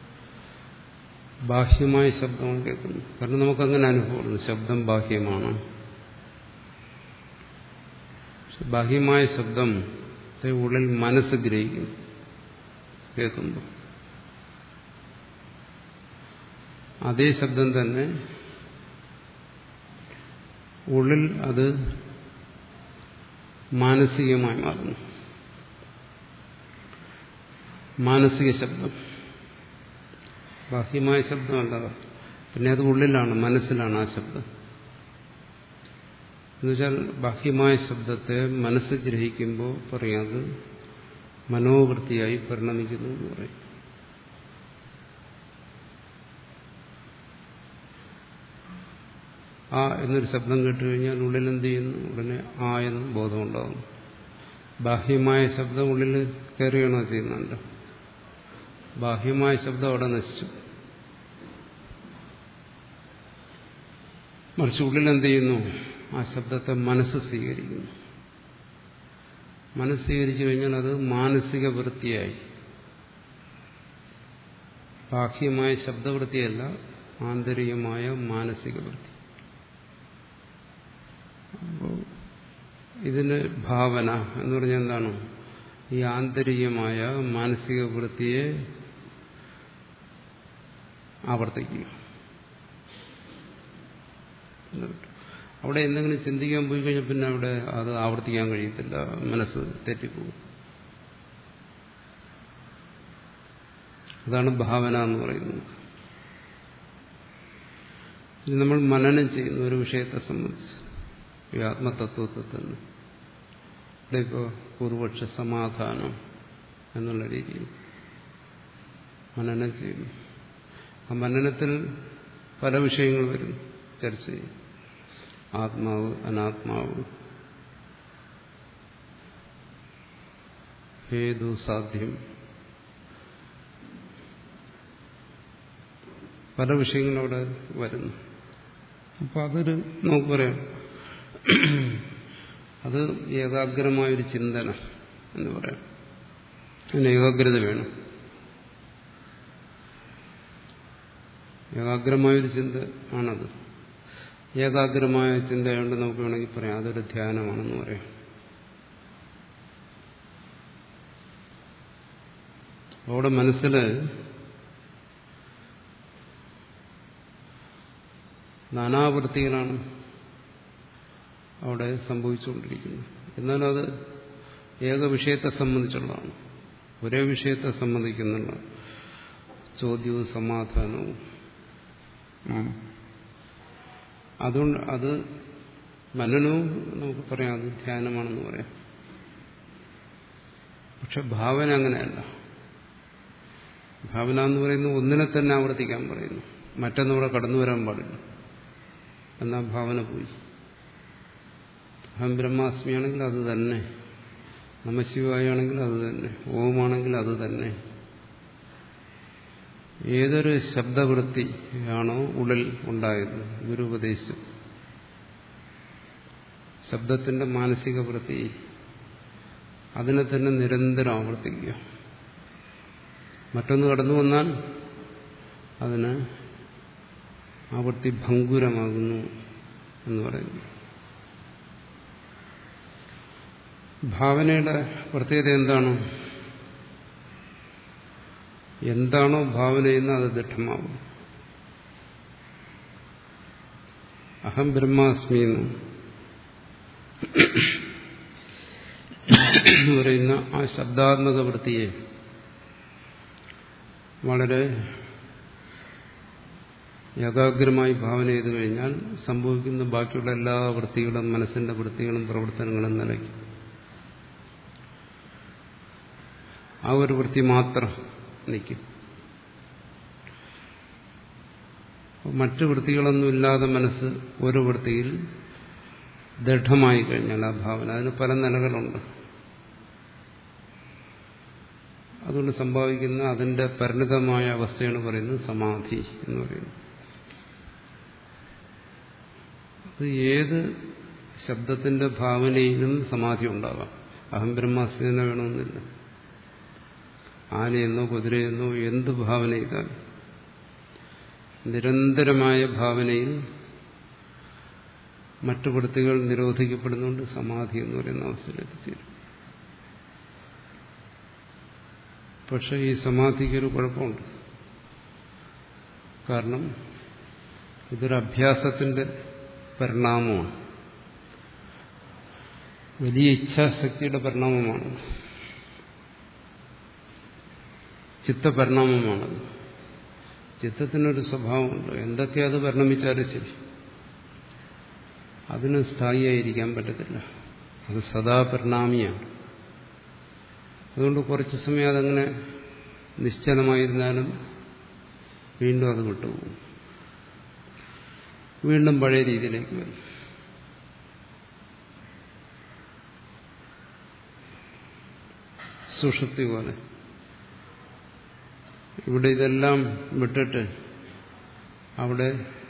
ബാഹ്യമായ ശബ്ദമാണ് കേൾക്കുന്നത് കാരണം നമുക്കങ്ങനെ അനുഭവപ്പെടുന്നു ശബ്ദം ബാഹ്യമാണ് ബാഹ്യമായ ശബ്ദം ശബ്ദത്തെ ഉള്ളിൽ മനസ്സ് ഗ്രഹിക്കുന്നു കേൾക്കുമ്പോൾ അതേ ശബ്ദം തന്നെ ഉള്ളിൽ അത് മാനസികമായി മാറുന്നു മാനസിക ശബ്ദം ബാഹ്യമായ ശബ്ദമല്ല പിന്നെ അത് ഉള്ളിലാണ് മനസ്സിലാണ് ആ ശബ്ദം എന്നുവെച്ചാൽ ബാഹ്യമായ ശബ്ദത്തെ മനസ്സ് ഗ്രഹിക്കുമ്പോൾ പറയാം അത് മനോവൃത്തിയായി പരിണമിക്കുന്നു എന്ന് പറയും ആ എന്നൊരു ശബ്ദം കേട്ടുകഴിഞ്ഞാൽ ഉള്ളിൽ എന്ത് ചെയ്യുന്നു ഉടനെ ആ എന്നും ബോധമുണ്ടാകുന്നു ബാഹ്യമായ ശബ്ദം ഉള്ളിൽ കയറുകയാണോ ചെയ്യുന്നുണ്ട് ബാഹ്യമായ ശബ്ദം അവിടെ നശിച്ചു മറിച്ച് ഉള്ളിൽ എന്ത് ചെയ്യുന്നു ആ ശബ്ദത്തെ മനസ്സ് സ്വീകരിക്കുന്നു മനസ്സ് സ്വീകരിച്ചു കഴിഞ്ഞാൽ അത് മാനസിക വൃത്തിയായി ബാഹ്യമായ ശബ്ദവൃത്തിയല്ല ആന്തരികമായ മാനസിക വൃത്തി അപ്പോൾ ഇതിന് ഭാവന എന്ന് പറഞ്ഞാൽ എന്താണ് ഈ ആന്തരികമായ മാനസിക വൃത്തിയെ ആവർത്തിക്കുക അവിടെ എന്തെങ്കിലും ചിന്തിക്കാൻ പോയി കഴിഞ്ഞാൽ പിന്നെ അവിടെ അത് ആവർത്തിക്കാൻ കഴിയത്തില്ല മനസ്സ് തെറ്റിപ്പോകും അതാണ് ഭാവന എന്ന് പറയുന്നത് ഇത് നമ്മൾ മനനം ചെയ്യുന്ന ഒരു വിഷയത്തെ സംബന്ധിച്ച് ഈ ആത്മതത്വത്തെ തന്നെ ഇവിടെ ഇപ്പോൾ പൂർവപക്ഷ സമാധാനം എന്നുള്ള രീതിയിൽ മനനം ചെയ്യുന്നു ആ മനനത്തിൽ പല വിഷയങ്ങൾ വരുന്നു ചർച്ച ചെയ്യും ആത്മാവ് അനാത്മാവ് ഹേതു സാധ്യം പല വിഷയങ്ങളും അവിടെ വരുന്നു അപ്പോൾ അതൊരു നമുക്ക് പറയാം അത് ഏകാഗ്രമായൊരു ചിന്തന എന്ന് പറയാം അതിന് ഏകാഗ്രത വേണം ഏകാഗ്രമായൊരു ചിന്ത ആണത് ഏകാഗ്രമായ ചിന്തയുണ്ട് നമുക്ക് വേണമെങ്കിൽ പറയാം അതൊരു ധ്യാനമാണെന്ന് പറയാം അവിടെ മനസ്സിൽ നാനാവൃത്തികളാണ് അവിടെ സംഭവിച്ചുകൊണ്ടിരിക്കുന്നത് എന്നാൽ അത് ഏക വിഷയത്തെ സംബന്ധിച്ചുള്ളതാണ് ഒരേ വിഷയത്തെ സംബന്ധിക്കുന്നുള്ള ചോദ്യവും സമാധാനവും അതുകൊണ്ട് അത് മനനവും നമുക്ക് പറയാം അത് ധ്യാനമാണെന്ന് പറയാം പക്ഷെ ഭാവന അങ്ങനെയല്ല ഭാവന എന്ന് പറയുന്നത് ഒന്നിനെ തന്നെ ആവർത്തിക്കാൻ പറയുന്നു മറ്റൊന്നിവിടെ കടന്നു വരാൻ പാടില്ല എന്നാ ഭാവന പോയി അഹം ബ്രഹ്മാസ്മിയാണെങ്കിൽ അത് തന്നെ നമശിവായാണെങ്കിൽ അത് തന്നെ ഓമാണെങ്കിൽ അത് തന്നെ ഏതൊരു ശബ്ദവൃത്തിയാണോ ഉള്ളിൽ ഉണ്ടായത് ഗുരു ഉപദേശിച്ചു ശബ്ദത്തിന്റെ മാനസിക വൃത്തി അതിനെ തന്നെ നിരന്തരം ആവർത്തിക്കുക മറ്റൊന്ന് കടന്നു വന്നാൽ അതിന് ആവൃത്തി ഭങ്കുരമാകുന്നു എന്ന് പറയുന്നു ഭാവനയുടെ പ്രത്യേകത എന്താണ് എന്താണോ ഭാവന ചെയ്യുന്നത് അത് ദൃഢമാവും അഹം ബ്രഹ്മാസ്മി എന്ന് പറയുന്ന ആ ശബ്ദാത്മക വൃത്തിയെ വളരെ ഏകാഗ്രമായി ഭാവന ചെയ്തു കഴിഞ്ഞാൽ സംഭവിക്കുന്ന ബാക്കിയുള്ള എല്ലാ വൃത്തികളും മനസ്സിന്റെ വൃത്തികളും പ്രവർത്തനങ്ങളും നിലയ്ക്കും ആ ഒരു വൃത്തി മാത്രം നിൽക്കും മറ്റു വൃത്തികളൊന്നുമില്ലാതെ മനസ്സ് ഒരു വൃത്തിയിൽ ദൃഢമായി കഴിഞ്ഞാൽ ആ ഭാവന അതിന് പല നിലകളുണ്ട് അതുകൊണ്ട് സംഭവിക്കുന്ന അതിന്റെ പരിണിതമായ അവസ്ഥയാണ് പറയുന്നത് സമാധി എന്ന് പറയുന്നത് അത് ഏത് ശബ്ദത്തിന്റെ ഭാവനയിലും സമാധി ഉണ്ടാകാം അഹം ബ്രഹ്മാസ്മി തന്നെ വേണമെന്നില്ല ആനയെന്നോ കുതിരയെന്നോ എന്ത് ഭാവന ചെയ്താലും നിരന്തരമായ ഭാവനയിൽ മറ്റു വൃത്തികൾ നിരോധിക്കപ്പെടുന്നുണ്ട് സമാധി എന്ന് പറയുന്ന അവസ്ഥയിൽ എത്തിച്ചേരും പക്ഷെ ഈ സമാധിക്കൊരു കുഴപ്പമുണ്ട് കാരണം ഇതൊരു അഭ്യാസത്തിന്റെ പരിണാമമാണ് വലിയ ഇച്ഛാശക്തിയുടെ പരിണാമമാണ് ചിത്തപരിണാമമാണത് ചിത്തത്തിനൊരു സ്വഭാവമുണ്ട് എന്തൊക്കെ അത് പരിണമിച്ചാലും ശരി അതിന് സ്ഥായിയായിരിക്കാൻ പറ്റത്തില്ല അത് സദാ പരിണാമിയാണ് അതുകൊണ്ട് കുറച്ച് സമയം അതങ്ങനെ നിശ്ചലമായിരുന്നാലും വീണ്ടും അത് വിട്ടുപോകും വീണ്ടും പഴയ രീതിയിലേക്ക് വരും സുഷുപ്തി പോലെ ഇവിടെ ഇതെല്ലാം വിട്ടിട്ട് അവിടെ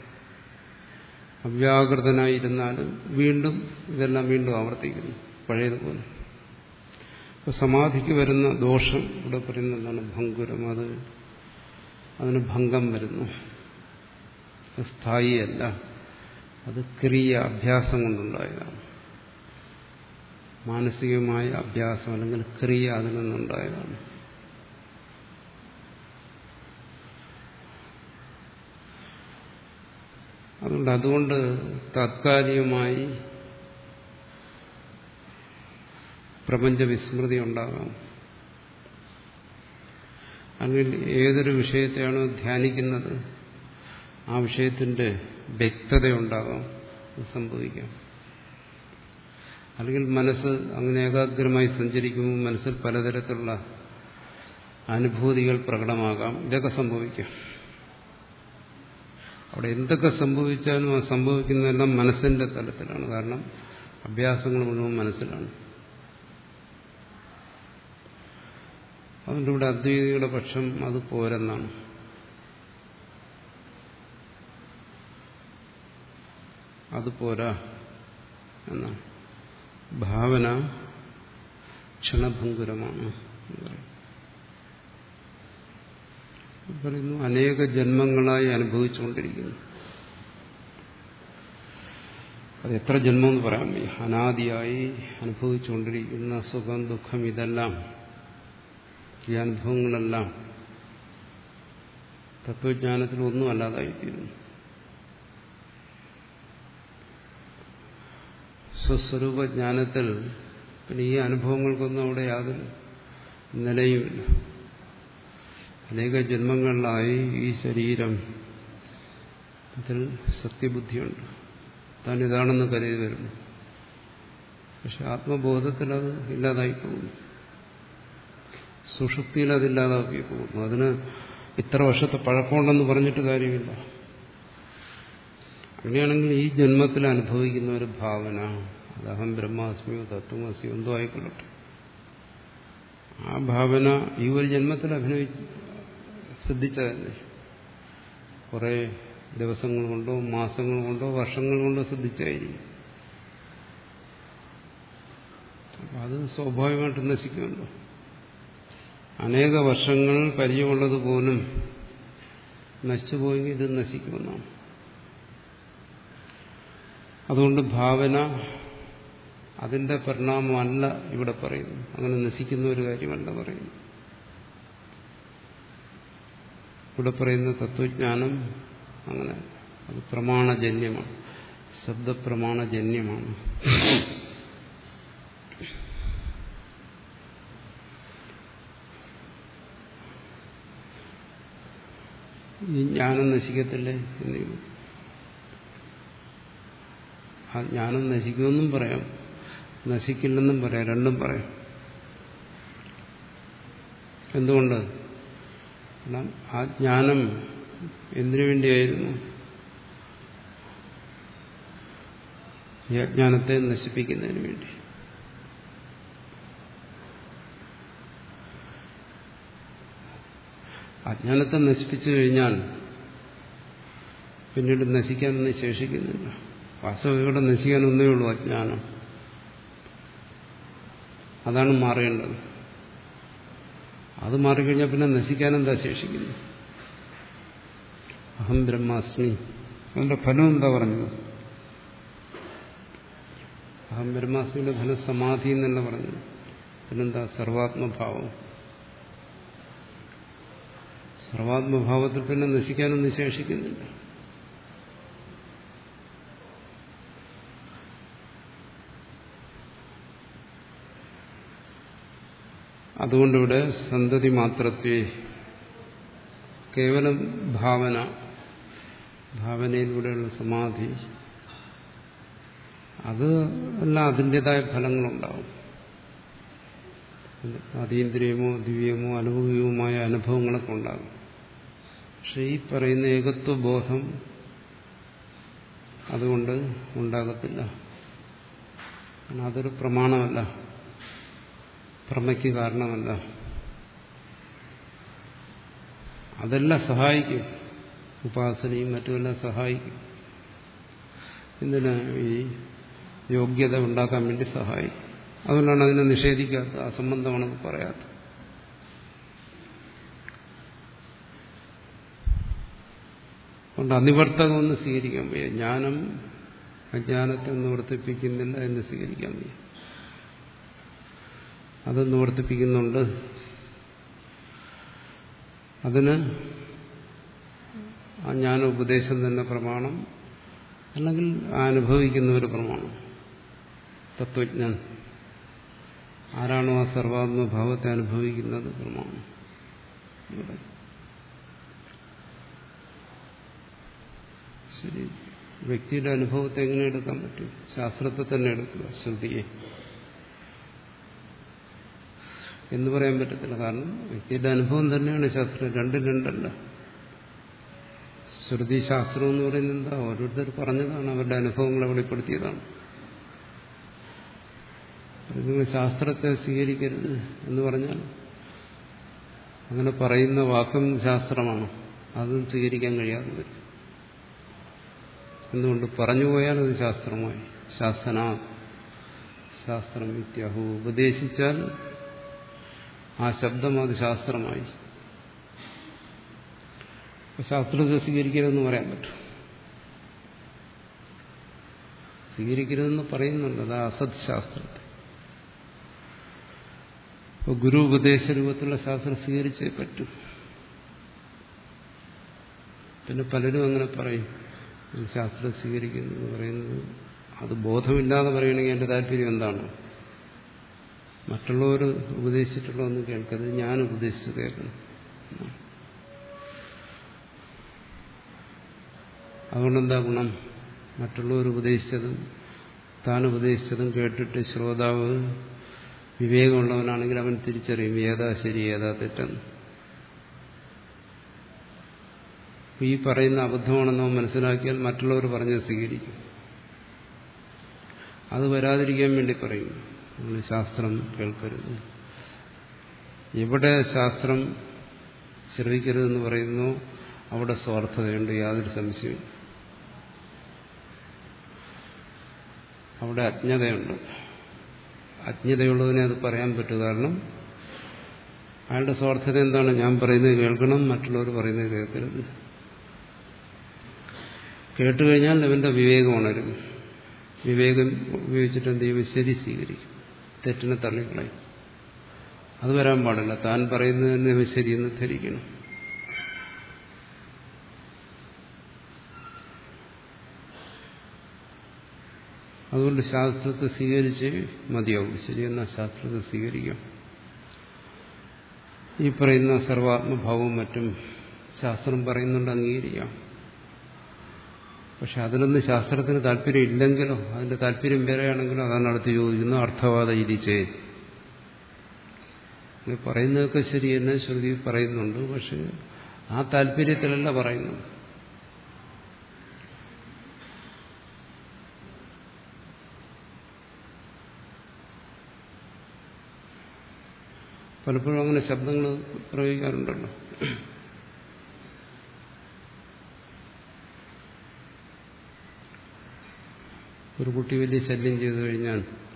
അവ്യാകൃതനായിരുന്നാലും വീണ്ടും ഇതെല്ലാം വീണ്ടും ആവർത്തിക്കുന്നു പഴയതുപോലെ ഇപ്പൊ സമാധിക്ക് വരുന്ന ദോഷം ഇവിടെ പറയുന്ന എന്താണ് ഭങ്കുരം അത് അതിന് ഭംഗം വരുന്നു അത് സ്ഥായിയല്ല അത് ക്രിയ അഭ്യാസം കൊണ്ടുണ്ടായതാണ് മാനസികമായ അഭ്യാസം അല്ലെങ്കിൽ ക്രിയ അതിൽ നിന്നുണ്ടായതാണ് അതുകൊണ്ട് അതുകൊണ്ട് താത്കാലികമായി പ്രപഞ്ച വിസ്മൃതി ഉണ്ടാകാം അല്ലെങ്കിൽ ഏതൊരു വിഷയത്തെയാണോ ധ്യാനിക്കുന്നത് ആ വിഷയത്തിന്റെ വ്യക്തതയുണ്ടാകാം അത് സംഭവിക്കാം അല്ലെങ്കിൽ മനസ്സ് അങ്ങനെ ഏകാഗ്രമായി സഞ്ചരിക്കുമ്പോൾ മനസ്സിൽ പലതരത്തിലുള്ള അനുഭൂതികൾ പ്രകടമാകാം ഇതൊക്കെ സംഭവിക്കാം അവിടെ എന്തൊക്കെ സംഭവിച്ചാലും ആ സംഭവിക്കുന്നതെല്ലാം മനസ്സിന്റെ തലത്തിലാണ് കാരണം അഭ്യാസങ്ങൾ മുഴുവൻ മനസ്സിലാണ് അതുകൊണ്ട് ഇവിടെ അദ്വൈതികളുടെ പക്ഷം അത് പോരെന്നാണ് അത് പോരാ എന്നാണ് ഭാവന ക്ഷണഭങ്കുരമാണ് പറയുന്നു അനേക ജന്മങ്ങളായി അനുഭവിച്ചുകൊണ്ടിരിക്കുന്നു അത് എത്ര ജന്മമെന്ന് പറയാൻ വയ്യ അനാദിയായി അനുഭവിച്ചുകൊണ്ടിരിക്കുന്ന സുഖം ദുഃഖം ഇതെല്ലാം ഈ അനുഭവങ്ങളെല്ലാം തത്വജ്ഞാനത്തിൽ ഒന്നും അല്ലാതായിത്തീരുന്നു സ്വസ്വരൂപജ്ഞാനത്തിൽ പിന്നെ ഈ അനുഭവങ്ങൾക്കൊന്നും അവിടെ യാതൊരു നിലയുമില്ല അനേക ജന്മങ്ങളിലായി ഈ ശരീരം അതിൽ സത്യബുദ്ധിയുണ്ട് താൻ ഇതാണെന്ന് കരുതി വരുന്നു പക്ഷെ ആത്മബോധത്തിൽ അത് ഇല്ലാതായി പോകുന്നു സുഷുപ്തിയിൽ അതില്ലാതാക്കി പോകുന്നു അതിന് ഇത്ര വർഷത്തെ പഴക്കമുണ്ടെന്ന് പറഞ്ഞിട്ട് കാര്യമില്ല അങ്ങനെയാണെങ്കിൽ ഈ ജന്മത്തിൽ അനുഭവിക്കുന്ന ഒരു ഭാവന അതഹം ബ്രഹ്മാസ്മിയോ തത്വമസിയോ എന്തോ ആയിക്കൊള്ളട്ടെ ആ ഭാവന ഈ ഒരു ജന്മത്തിൽ അഭിനയിച്ച് സിദ്ധിച്ചതല്ലേ കുറെ ദിവസങ്ങൾ കൊണ്ടോ മാസങ്ങൾ കൊണ്ടോ വർഷങ്ങൾ കൊണ്ടോ സിദ്ധിച്ചായിരിക്കും അത് സ്വാഭാവികമായിട്ട് നശിക്കുമല്ലോ അനേക വർഷങ്ങൾ പരിചയമുള്ളത് പോലും നശിച്ചുപോയെങ്കിൽ ഇത് നശിക്കുമെന്നാണ് അതുകൊണ്ട് ഭാവന അതിന്റെ പരിണാമമല്ല ഇവിടെ പറയുന്നു അങ്ങനെ നശിക്കുന്ന ഒരു കാര്യമല്ല പറയുന്നു ഇവിടെ പറയുന്ന തത്വജ്ഞാനം അങ്ങനെ അത് പ്രമാണജന്യമാണ് ശബ്ദപ്രമാണജന്യമാണ് ഈ ജ്ഞാനം നശിക്കത്തില്ലേ എന്ന് ആ ജ്ഞാനം നശിക്കുമെന്നും പറയാം നശിക്കില്ലെന്നും പറയാം രണ്ടും പറയാം എന്തുകൊണ്ട് കാരണം ആ ജ്ഞാനം എന്തിനു വേണ്ടിയായിരുന്നു ഈ അജ്ഞാനത്തെ നശിപ്പിക്കുന്നതിന് വേണ്ടി അജ്ഞാനത്തെ നശിപ്പിച്ചു കഴിഞ്ഞാൽ പിന്നീട് നശിക്കാനൊന്നും ശേഷിക്കുന്നില്ല വാസ്തവികയുടെ നശിക്കാൻ ഒന്നേ ഉള്ളൂ അജ്ഞാനം അതാണ് മാറേണ്ടത് അത് മാറിക്കഴിഞ്ഞാൽ പിന്നെ നശിക്കാനെന്താ ശേഷിക്കുന്നു അഹം ബ്രഹ്മാസ്മി അതിന്റെ ഫലം എന്താ പറഞ്ഞത് അഹം ബ്രഹ്മാസ്മിയുടെ ഫലം സമാധി എന്നല്ല പറഞ്ഞത് പിന്നെന്താ സർവാത്മഭാവം സർവാത്മഭാവത്തിൽ പിന്നെ നശിക്കാനൊന്നും ശേഷിക്കുന്നില്ല അതുകൊണ്ടിവിടെ സന്തതി മാത്രത്വേ കേവലം ഭാവന ഭാവനയിലൂടെയുള്ള സമാധി അത് എല്ലാം അതിൻ്റെതായ ഫലങ്ങളുണ്ടാവും അതീന്ദ്രിയമോ ദിവ്യമോ അനുഭവീയവുമായ അനുഭവങ്ങളൊക്കെ ഉണ്ടാകും പക്ഷെ ഈ പറയുന്ന ഏകത്വബോധം അതുകൊണ്ട് ഉണ്ടാകത്തില്ല കാരണം അതൊരു പ്രമാണമല്ല പ്രമയ്ക്ക് കാരണമല്ല അതെല്ലാം സഹായിക്കും ഉപാസനയും മറ്റുമെല്ലാം സഹായിക്കും എന്തിനാ ഈ യോഗ്യത ഉണ്ടാക്കാൻ വേണ്ടി സഹായിക്കും അതുകൊണ്ടാണ് അതിനെ നിഷേധിക്കാത്തത് അസംബന്ധമാണെന്ന് പറയാത്തത് അതുകൊണ്ട് അനിവർത്തകമൊന്നും സ്വീകരിക്കാൻ വയ്യ ജ്ഞാനം അജ്ഞാനത്തെ നിവർത്തിപ്പിക്കുന്നില്ല എന്ന് സ്വീകരിക്കാൻ വയ്യ അത് നിവർത്തിപ്പിക്കുന്നുണ്ട് അതിന് ആ ജ്ഞാനോപദേശം തന്നെ പ്രമാണം അല്ലെങ്കിൽ ആ അനുഭവിക്കുന്ന ഒരു പ്രമാണം തത്വജ്ഞൻ ആരാണോ ആ സർവാത്മഭാവത്തെ അനുഭവിക്കുന്നത് പ്രമാണം ശരി വ്യക്തിയുടെ അനുഭവത്തെ എങ്ങനെ എടുക്കാൻ പറ്റും ശാസ്ത്രത്തെ തന്നെ എടുക്കുക ശ്രുതിയെ എന്ന് പറയാൻ പറ്റത്തില്ല കാരണം വ്യക്തിയുടെ അനുഭവം തന്നെയാണ് ശാസ്ത്രം രണ്ടും രണ്ടല്ല ശ്രുതി ശാസ്ത്രം എന്ന് പറയുന്നത് എന്താ ഓരോരുത്തർ പറഞ്ഞതാണ് അവരുടെ അനുഭവങ്ങളെ വെളിപ്പെടുത്തിയതാണ് നിങ്ങൾ ശാസ്ത്രത്തെ സ്വീകരിക്കരുത് എന്ന് പറഞ്ഞാൽ അങ്ങനെ പറയുന്ന വാക്കും ശാസ്ത്രമാണ് അതും സ്വീകരിക്കാൻ കഴിയാതെ വരും എന്തുകൊണ്ട് പറഞ്ഞു പോയാൽ അത് ശാസ്ത്രമായി ശാസന ശാസ്ത്രം വിത്യാഹു ഉപദേശിച്ചാൽ ആ ശബ്ദം അത് ശാസ്ത്രമായി ശാസ്ത്രത്തെ സ്വീകരിക്കരുതെന്ന് പറയാൻ പറ്റും സ്വീകരിക്കരുതെന്ന് പറയുന്നുണ്ട് അത് അസത് ശാസ്ത്രത്തെ ഇപ്പോൾ ഗുരു ഉപദേശ രൂപത്തിലുള്ള ശാസ്ത്രം സ്വീകരിച്ചേ പറ്റും പിന്നെ പലരും അങ്ങനെ പറയും ശാസ്ത്രം സ്വീകരിക്കുന്നു എന്ന് പറയുന്നത് അത് ബോധമില്ലാതെ പറയണമെങ്കിൽ എൻ്റെ താല്പര്യം എന്താണ് മറ്റുള്ളവർ ഉപദേശിച്ചിട്ടുള്ളതൊന്നും കേൾക്കരുത് ഞാൻ ഉപദേശിച്ച് കേൾക്കണം അതുകൊണ്ടെന്താ ഗുണം മറ്റുള്ളവർ ഉപദേശിച്ചതും താൻ ഉപദേശിച്ചതും കേട്ടിട്ട് ശ്രോതാവ് വിവേകമുള്ളവനാണെങ്കിൽ അവൻ തിരിച്ചറിയും ഏതാ ശരി ഏതാ തെറ്റെന്ന് ഈ പറയുന്ന അബദ്ധമാണെന്നോ മനസ്സിലാക്കിയാൽ മറ്റുള്ളവർ പറഞ്ഞത് സ്വീകരിക്കും അത് വരാതിരിക്കാൻ വേണ്ടി പറയും നിങ്ങൾ ശാസ്ത്രം കേൾക്കരുത് എവിടെ ശാസ്ത്രം ശ്രവിക്കരുതെന്ന് പറയുന്നു അവിടെ സ്വാർത്ഥതയുണ്ട് യാതൊരു സംശയവും അവിടെ അജ്ഞതയുണ്ട് അജ്ഞതയുള്ളതിനെ അത് പറയാൻ പറ്റും കാരണം അയാളുടെ സ്വാർത്ഥത എന്താണ് ഞാൻ പറയുന്നത് കേൾക്കണം മറ്റുള്ളവർ പറയുന്നത് കേൾക്കരുത് കേട്ടുകഴിഞ്ഞാൽ അവന്റെ വിവേകം ഉണരും വിവേകം ഉപയോഗിച്ചിട്ട് എന്ത് ചെയ്യും ശരി സ്വീകരിക്കും തെറ്റിനെ തള്ളിക്കളയും അത് വരാൻ പാടില്ല താൻ പറയുന്നതിന് ശരിയെന്ന് ധരിക്കണം അതുകൊണ്ട് ശാസ്ത്രത്തെ സ്വീകരിച്ച് മതിയാവും ശരിയെന്ന ശാസ്ത്രത്തെ സ്വീകരിക്കാം ഈ പറയുന്ന സർവാത്മഭാവവും മറ്റും ശാസ്ത്രം പറയുന്നുണ്ട് അംഗീകരിക്കാം പക്ഷെ അതിലൊന്നും ശാസ്ത്രത്തിന് താല്പര്യം ഇല്ലെങ്കിലോ അതിന്റെ താല്പര്യം വേറെയാണെങ്കിലോ അതാണ് അടുത്ത് ചോദിക്കുന്നത് അർത്ഥവാദ ഇരിച്ചേ പറയുന്നതൊക്കെ ശരി തന്നെ ശ്രുതി പറയുന്നുണ്ട് പക്ഷെ ആ താല്പര്യത്തിലല്ല പറയുന്നത് പലപ്പോഴും അങ്ങനെ ശബ്ദങ്ങൾ പ്രയോഗിക്കാറുണ്ടല്ലോ ഒരു കുട്ടി വലിയ ശല്യം ചെയ്തു കഴിഞ്ഞാൽ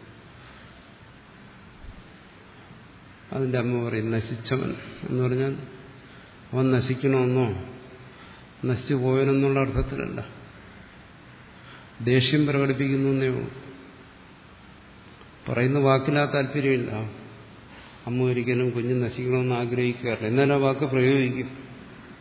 അതിന്റെ അമ്മ പറയും നശിച്ചവൻ എന്ന് പറഞ്ഞാൽ അവൻ നശിക്കണമെന്നോ നശിച്ചു പോയനെന്നുള്ള അർത്ഥത്തിലല്ല ദേഷ്യം പ്രകടിപ്പിക്കുന്നു എന്നേ ഉള്ളൂ പറയുന്ന വാക്കിലാ താല്പര്യമില്ല അമ്മ ഒരിക്കലും കുഞ്ഞ് നശിക്കണമെന്ന് ആഗ്രഹിക്കാറില്ല എന്നാൽ ആ വാക്ക് പ്രയോഗിക്കും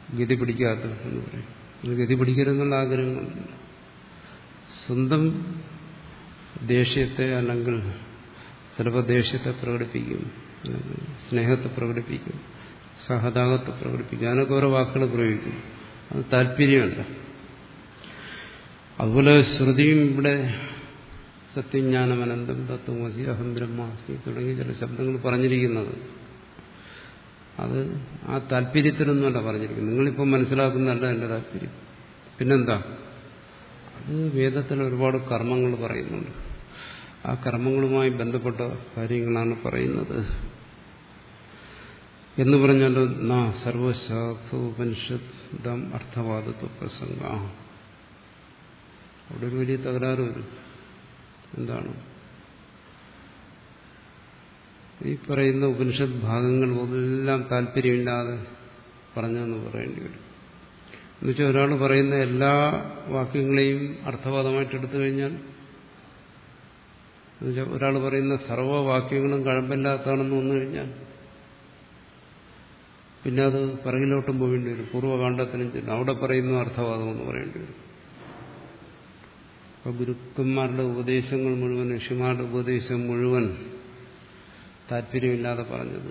ഗതി പിടിക്കാത്ത എന്ന് പറയും അത് ഗതി പിടിക്കരുതെന്നുള്ള ആഗ്രഹങ്ങളുണ്ട് സ്വന്തം ദേഷ്യത്തെ അല്ലെങ്കിൽ ചിലപ്പോൾ ദേഷ്യത്തെ പ്രകടിപ്പിക്കും അല്ലെങ്കിൽ സ്നേഹത്തെ പ്രകടിപ്പിക്കും സഹതാപത്തെ പ്രകടിപ്പിക്കും അതിനൊക്കെ ഓരോ വാക്കുകൾ പ്രയോഗിക്കും അത് താല്പര്യമല്ല അതുപോലെ ശ്രുതിയും ഇവിടെ സത്യജ്ഞാനമനന്തം തത്വമസി അഹം ബ്രഹ്മാസ്മി തുടങ്ങിയ ചില ശബ്ദങ്ങൾ പറഞ്ഞിരിക്കുന്നത് അത് ആ താല്പര്യത്തിനൊന്നുമല്ല പറഞ്ഞിരിക്കുന്നത് നിങ്ങളിപ്പോൾ മനസ്സിലാക്കുന്നതല്ല എൻ്റെ താല്പര്യം പിന്നെന്താ അത് വേദത്തിൽ ഒരുപാട് കർമ്മങ്ങൾ പറയുന്നുണ്ട് ആ കർമ്മങ്ങളുമായി ബന്ധപ്പെട്ട കാര്യങ്ങളാണ് പറയുന്നത് എന്ന് പറഞ്ഞാലോ നാ സർവശാഖോപനിഷദം അർത്ഥവാദത്വ പ്രസംഗ അവിടെ ഒരു വലിയ തകരാറ് വരും എന്താണ് ഈ പറയുന്ന ഉപനിഷത്ത് ഭാഗങ്ങൾ എല്ലാം താല്പര്യമില്ലാതെ പറഞ്ഞെന്ന് പറയേണ്ടി വരും എന്നുവെച്ചാൽ ഒരാൾ പറയുന്ന എല്ലാ വാക്യങ്ങളെയും അർത്ഥവാദമായിട്ട് എടുത്തു കഴിഞ്ഞാൽ എന്നുവെച്ചാൽ ഒരാൾ പറയുന്ന സർവ്വവാക്യങ്ങളും കഴമ്പില്ലാത്തതാണെന്ന് വന്നു കഴിഞ്ഞാൽ പിന്നെ അത് പിറകിലോട്ടും പോകേണ്ടി വരും പൂർവ്വകാണ്ഡത്തിനും ചെല്ലും അവിടെ പറയുന്ന അർത്ഥവാദം എന്ന് പറയേണ്ടി വരും അപ്പൊ ഗുരുക്കന്മാരുടെ ഉപദേശങ്ങൾ മുഴുവൻ ഋഷിമാരുടെ ഉപദേശം മുഴുവൻ താല്പര്യമില്ലാതെ പറഞ്ഞത്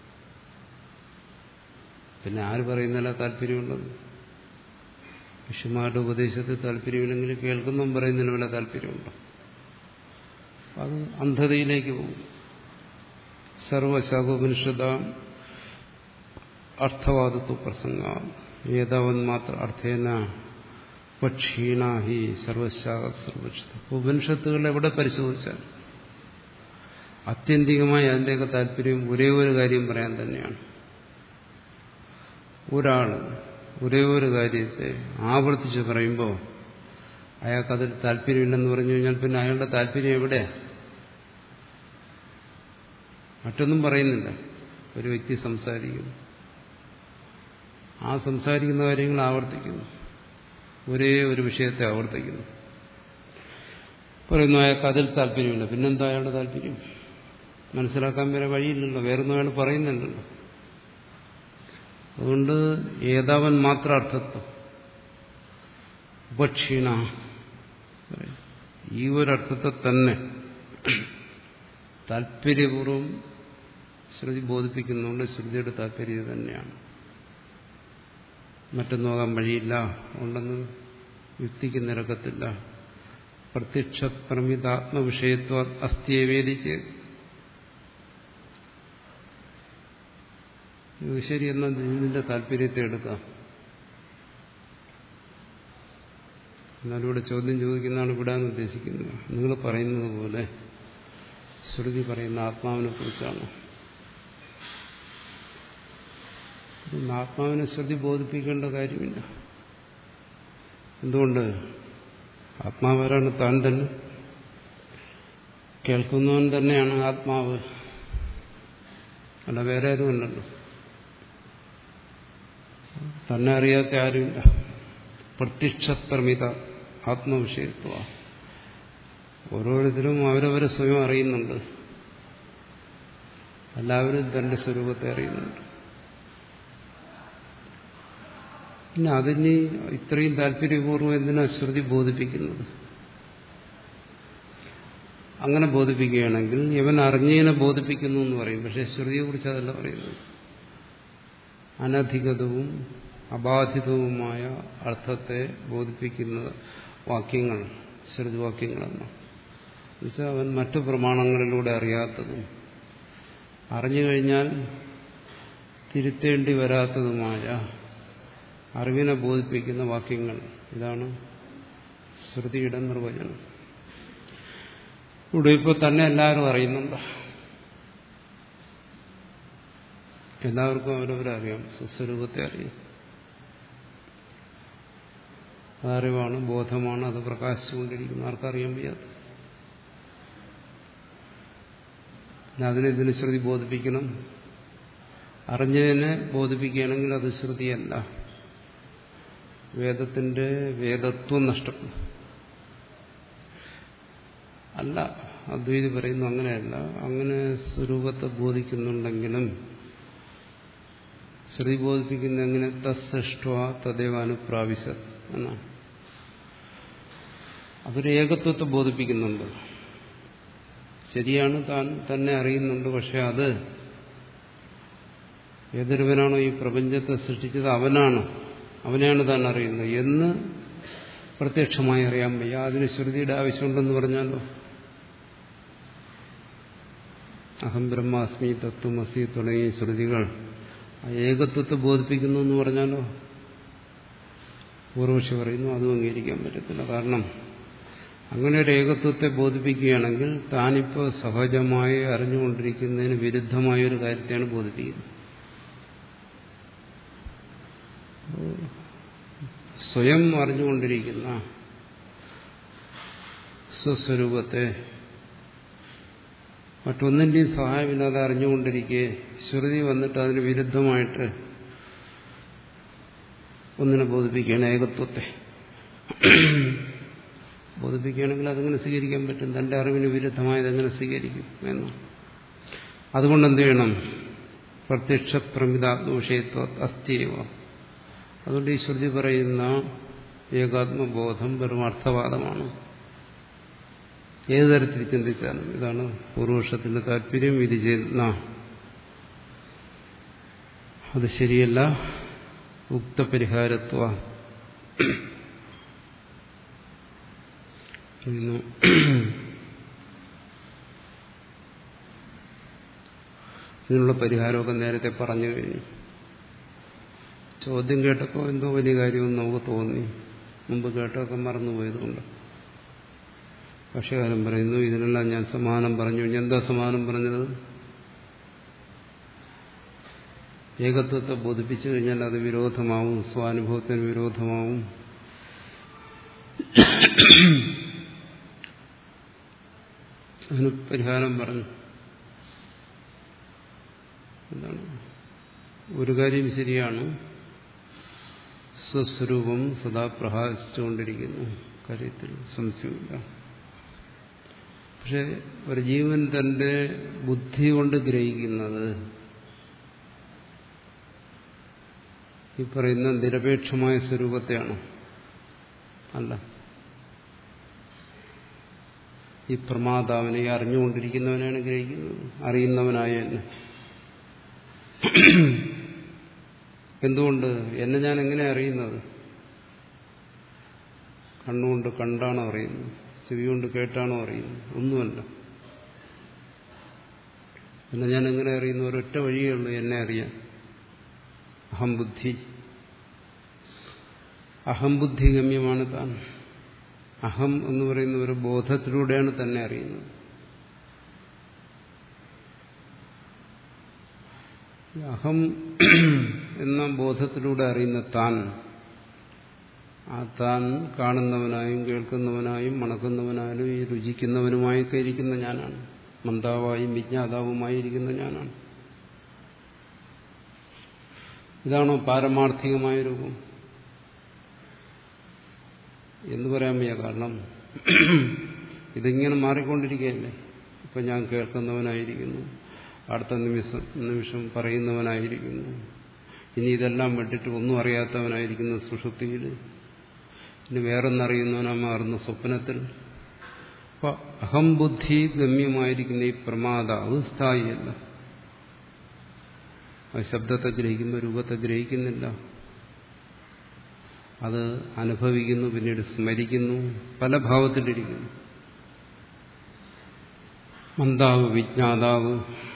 പിന്നെ ആര് പറയുന്നല്ല താല്പര്യമുള്ളത് ഋഷിമാരുടെ ഉപദേശത്തിൽ താല്പര്യമില്ലെങ്കിൽ കേൾക്കുന്നതും പറയുന്നതിന് വല്ല താല്പര്യമുണ്ടോ അത് അന്ധതയിലേക്ക് പോകും സർവശാഖോപനിഷത അർത്ഥവാദത്വ പ്രസംഗ ഏതാവൻ മാത്ര അർത്ഥേന പക്ഷീണ ഹി സർവശാഖ സർവക്ഷത ഉപനിഷത്തുകൾ എവിടെ പരിശോധിച്ചാൽ ആത്യന്തികമായി അതിൻ്റെയൊക്കെ താല്പര്യം ഒരേ ഒരു കാര്യം പറയാൻ തന്നെയാണ് ഒരാൾ ഒരേ ഒരു കാര്യത്തെ ആവർത്തിച്ച് പറയുമ്പോൾ അയാൾക്കതിൽ താല്പര്യമില്ലെന്ന് പറഞ്ഞു കഴിഞ്ഞാൽ പിന്നെ അയാളുടെ താല്പര്യം എവിടെയാ മറ്റൊന്നും പറയുന്നില്ല ഒരു വ്യക്തി സംസാരിക്കുന്നു ആ സംസാരിക്കുന്ന കാര്യങ്ങൾ ആവർത്തിക്കുന്നു ഒരേ ഒരു വിഷയത്തെ ആവർത്തിക്കുന്നു പറയുന്നു അയാൾക്ക് അതിൽ താല്പര്യമില്ല പിന്നെന്താ അയാളുടെ താല്പര്യം മനസ്സിലാക്കാൻ വേറെ വഴിയില്ലല്ലോ വേറൊന്നും അയാൾ പറയുന്നുണ്ടല്ലോ അതുകൊണ്ട് ഏതാവൻ മാത്ര അർത്ഥത്വം ഉപക്ഷീണ ഈ ഒരർത്ഥത്തെ തന്നെ താല്പര്യപൂർവ്വം ശ്രുതി ബോധിപ്പിക്കുന്നുണ്ട് ശ്രുതിയുടെ താല്പര്യം തന്നെയാണ് മറ്റും നോക്കാൻ വഴിയില്ല ഉണ്ടെന്ന് യുക്തിക്ക് നിരക്കത്തില്ല പ്രത്യക്ഷ പ്രമിതാത്മവിഷയത്വ അസ്ഥിയവേദിച്ച് ശരി എന്നാൽ ഇതിന്റെ താല്പര്യത്തെ എടുക്കാം എന്നാലും ഇവിടെ ചോദ്യം ചോദിക്കുന്നതാണ് വിടാൻ ഉദ്ദേശിക്കുന്നത് നിങ്ങൾ പറയുന്നത് പോലെ ശ്രുതി പറയുന്ന ആത്മാവിനെ കുറിച്ചാണ് ആത്മാവിനെ ശ്രുതി ബോധിപ്പിക്കേണ്ട കാര്യമില്ല എന്തുകൊണ്ട് ആത്മാവാരാണ് താൻ തന്നെ കേൾക്കുന്നവൻ തന്നെയാണ് ആത്മാവ് അല്ല വേറെ ആരുമല്ലല്ലോ തന്നെ അറിയാത്ത ആരുമില്ല പ്രത്യക്ഷപ്രമിത ആത്മവിഷയത്വ ഓരോരുത്തരും അവരവരെ സ്വയം അറിയുന്നുണ്ട് എല്ലാവരും തന്റെ സ്വരൂപത്തെ അറിയുന്നുണ്ട് പിന്നെ അതിന് ഇത്രയും താല്പര്യപൂർവ്വം എന്തിനാ ശ്രുതി ബോധിപ്പിക്കുന്നത് അങ്ങനെ ബോധിപ്പിക്കുകയാണെങ്കിൽ ഇവൻ അറിഞ്ഞതിനെ ബോധിപ്പിക്കുന്നു എന്ന് പറയും പക്ഷെ ശ്രുതിയെ കുറിച്ച് അതല്ല പറയുന്നത് അനധികതവും അബാധിതവുമായ അർത്ഥത്തെ ബോധിപ്പിക്കുന്ന വാക്യങ്ങൾ ശ്രുതിവാക്യങ്ങളെന്ന് എന്നുവെച്ചാൽ അവൻ മറ്റു പ്രമാണങ്ങളിലൂടെ അറിയാത്തതും അറിഞ്ഞു കഴിഞ്ഞാൽ തിരുത്തേണ്ടി വരാത്തതുമായ അറിവിനെ ബോധിപ്പിക്കുന്ന വാക്യങ്ങൾ ഇതാണ് ശ്രുതിയുടെ നിർവചനം ഇവിടെ ഇപ്പോൾ തന്നെ എല്ലാവരും അറിയുന്നുണ്ട് എല്ലാവർക്കും അവരവരറിയാം സ്വസ്വരൂപത്തെ അറിയാം അതറിവാണ് ബോധമാണ് അത് പ്രകാശിച്ചുകൊണ്ടിരിക്കുന്ന ആർക്കറിയാൻ വയ്യാത്ത പിന്നെ അതിനെ ഇതിന് ശ്രുതി ബോധിപ്പിക്കണം അറിഞ്ഞതിനെ ബോധിപ്പിക്കുകയാണെങ്കിൽ അത് ശ്രുതിയല്ല വേദത്തിന്റെ വേദത്വം നഷ്ടപ്പെടും അല്ല അദ്വൈതി പറയുന്നു അങ്ങനെയല്ല അങ്ങനെ സ്വരൂപത്തെ ബോധിക്കുന്നുണ്ടെങ്കിലും ശ്രുതി ബോധിപ്പിക്കുന്ന എങ്ങനെ തസ്സൃഷ്ട തദേവ അനുപ്രാവശ്യത് എന്നാണ് അതൊരു ഏകത്വത്തെ ബോധിപ്പിക്കുന്നുണ്ട് ശരിയാണ് താൻ തന്നെ അറിയുന്നുണ്ട് പക്ഷെ അത് ഏതൊരുവനാണോ ഈ പ്രപഞ്ചത്തെ സൃഷ്ടിച്ചത് അവനാണ് അവനെയാണ് താൻ അറിയുന്നത് എന്ന് പ്രത്യക്ഷമായി അറിയാൻ വയ്യ അതിന് ശ്രുതിയുടെ ആവശ്യമുണ്ടെന്ന് പറഞ്ഞാലോ അഹം ബ്രഹ്മാസ്മി തത്വമസി തുടങ്ങിയ ശ്രുതികൾ ആ ഏകത്വത്തെ ബോധിപ്പിക്കുന്നു എന്ന് പറഞ്ഞാലോ പൂർവക്ഷി പറയുന്നു അതും അംഗീകരിക്കാൻ പറ്റത്തില്ല കാരണം അങ്ങനെ ഒരു ഏകത്വത്തെ ബോധിപ്പിക്കുകയാണെങ്കിൽ താനിപ്പോൾ സഹജമായി അറിഞ്ഞുകൊണ്ടിരിക്കുന്നതിന് വിരുദ്ധമായ ഒരു കാര്യത്തെയാണ് ബോധിപ്പിക്കുന്നത് സ്വയം അറിഞ്ഞുകൊണ്ടിരിക്കുന്ന സ്വസ്വരൂപത്തെ മറ്റൊന്നിൻ്റെയും സഹായമില്ലാതെ അറിഞ്ഞുകൊണ്ടിരിക്കെ ശ്രുതി വന്നിട്ട് അതിന് വിരുദ്ധമായിട്ട് ഒന്നിനെ ബോധിപ്പിക്കുകയാണ് ഏകത്വത്തെ ബോധിപ്പിക്കുകയാണെങ്കിൽ അതെങ്ങനെ സ്വീകരിക്കാൻ പറ്റും തന്റെ അറിവിന് വിരുദ്ധമായത് എങ്ങനെ സ്വീകരിക്കും എന്ന് അതുകൊണ്ട് എന്ത് ചെയ്യണം പ്രത്യക്ഷ പ്രമിതാത്മവിഷയത്വ അസ്ഥിയവ അതുകൊണ്ട് ഈ ശ്രുതി പറയുന്ന ഏകാത്മബോധം വെറും അർത്ഥവാദമാണ് ഏത് തരത്തിൽ ചിന്തിച്ചാലും ഇതാണ് പൂർവപക്ഷത്തിന്റെ താല്പര്യം വിധി ചെയ്യുന്ന അത് ശരിയല്ല ഉക്തപരിഹാരത്വ ഇതിനുള്ള പരിഹാരമൊക്കെ നേരത്തെ പറഞ്ഞു കഴിഞ്ഞു ചോദ്യം കേട്ടപ്പോൾ എന്തോ വലിയ കാര്യമെന്ന് നമുക്ക് തോന്നി മുമ്പ് കേട്ടൊക്കെ മറന്നുപോയതുകൊണ്ട് പക്ഷേകാലം പറയുന്നു ഇതിനെല്ലാം ഞാൻ സമാനം പറഞ്ഞു എന്താ സമാനം പറഞ്ഞത് ഏകത്വത്തെ ബോധിപ്പിച്ചു കഴിഞ്ഞാൽ അത് വിരോധമാവും സ്വാനുഭവത്തിന് വിരോധമാവും അതിന് പരിഹാരം പറഞ്ഞു എന്താണ് ഒരു കാര്യം ശരിയാണ് സ്വസ്വരൂപം സദാ പ്രകാശിച്ചുകൊണ്ടിരിക്കുന്നു കാര്യത്തിൽ സംശയമില്ല പക്ഷെ ഒരു ജീവൻ തന്റെ ബുദ്ധി കൊണ്ട് ഗ്രഹിക്കുന്നത് ഈ പറയുന്ന നിരപേക്ഷമായ സ്വരൂപത്തെയാണ് അല്ല ഈ പ്രമാതാവിനെ ഈ അറിഞ്ഞുകൊണ്ടിരിക്കുന്നവനാണ് ഗ്രഹിക്കുന്നത് അറിയുന്നവനായ എന്നെ എന്തുകൊണ്ട് എന്നെ ഞാൻ എങ്ങനെ അറിയുന്നത് കണ്ണുകൊണ്ട് കണ്ടാണോ അറിയുന്നത് ചെവി കൊണ്ട് കേട്ടാണോ അറിയുന്നത് ഒന്നുമല്ല എന്നെ ഞാൻ എങ്ങനെ അറിയുന്നു ഒരൊറ്റ വഴിയേ ഉള്ളൂ എന്നെ അറിയാൻ അഹംബുദ്ധി അഹംബുദ്ധി ഗമ്യമാണ് താൻ അഹം എന്ന് പറയുന്ന ഒരു ബോധത്തിലൂടെയാണ് തന്നെ അറിയുന്നത് അഹം എന്ന ബോധത്തിലൂടെ അറിയുന്ന താൻ ആ താൻ കാണുന്നവനായും കേൾക്കുന്നവനായും മണക്കുന്നവനായും ഈ രുചിക്കുന്നവനുമായൊക്കെ ഇരിക്കുന്ന ഞാനാണ് മന്ദാവായും വിജ്ഞാതാവുമായിരിക്കുന്ന ഞാനാണ് ഇതാണോ പാരമാർത്ഥികമായ രൂപം എന്ന് പറയാൻ വയ്യ കാരണം ഇതിങ്ങനെ മാറിക്കൊണ്ടിരിക്കുകയല്ലേ ഇപ്പം ഞാൻ കേൾക്കുന്നവനായിരിക്കുന്നു അടുത്ത നിമിഷം നിമിഷം പറയുന്നവനായിരിക്കുന്നു ഇനി ഇതെല്ലാം വിട്ടിട്ട് ഒന്നും അറിയാത്തവനായിരിക്കുന്ന സുഷുപ്തിയിൽ ഇനി വേറൊന്നറിയുന്നവനാ മാറുന്ന സ്വപ്നത്തിൽ അപ്പൊ അഹംബുദ്ധി ഗമ്യമായിരിക്കുന്ന ഈ പ്രമാതാവ് സ്ഥായിയല്ല അത് ശബ്ദത്തെ ഗ്രഹിക്കുന്ന രൂപത്തെ ഗ്രഹിക്കുന്നില്ല അത് അനുഭവിക്കുന്നു പിന്നീട് സ്മരിക്കുന്നു പല ഭാവത്തിലിരിക്കുന്നു മന്ദാവ് വിജ്ഞാതാവ്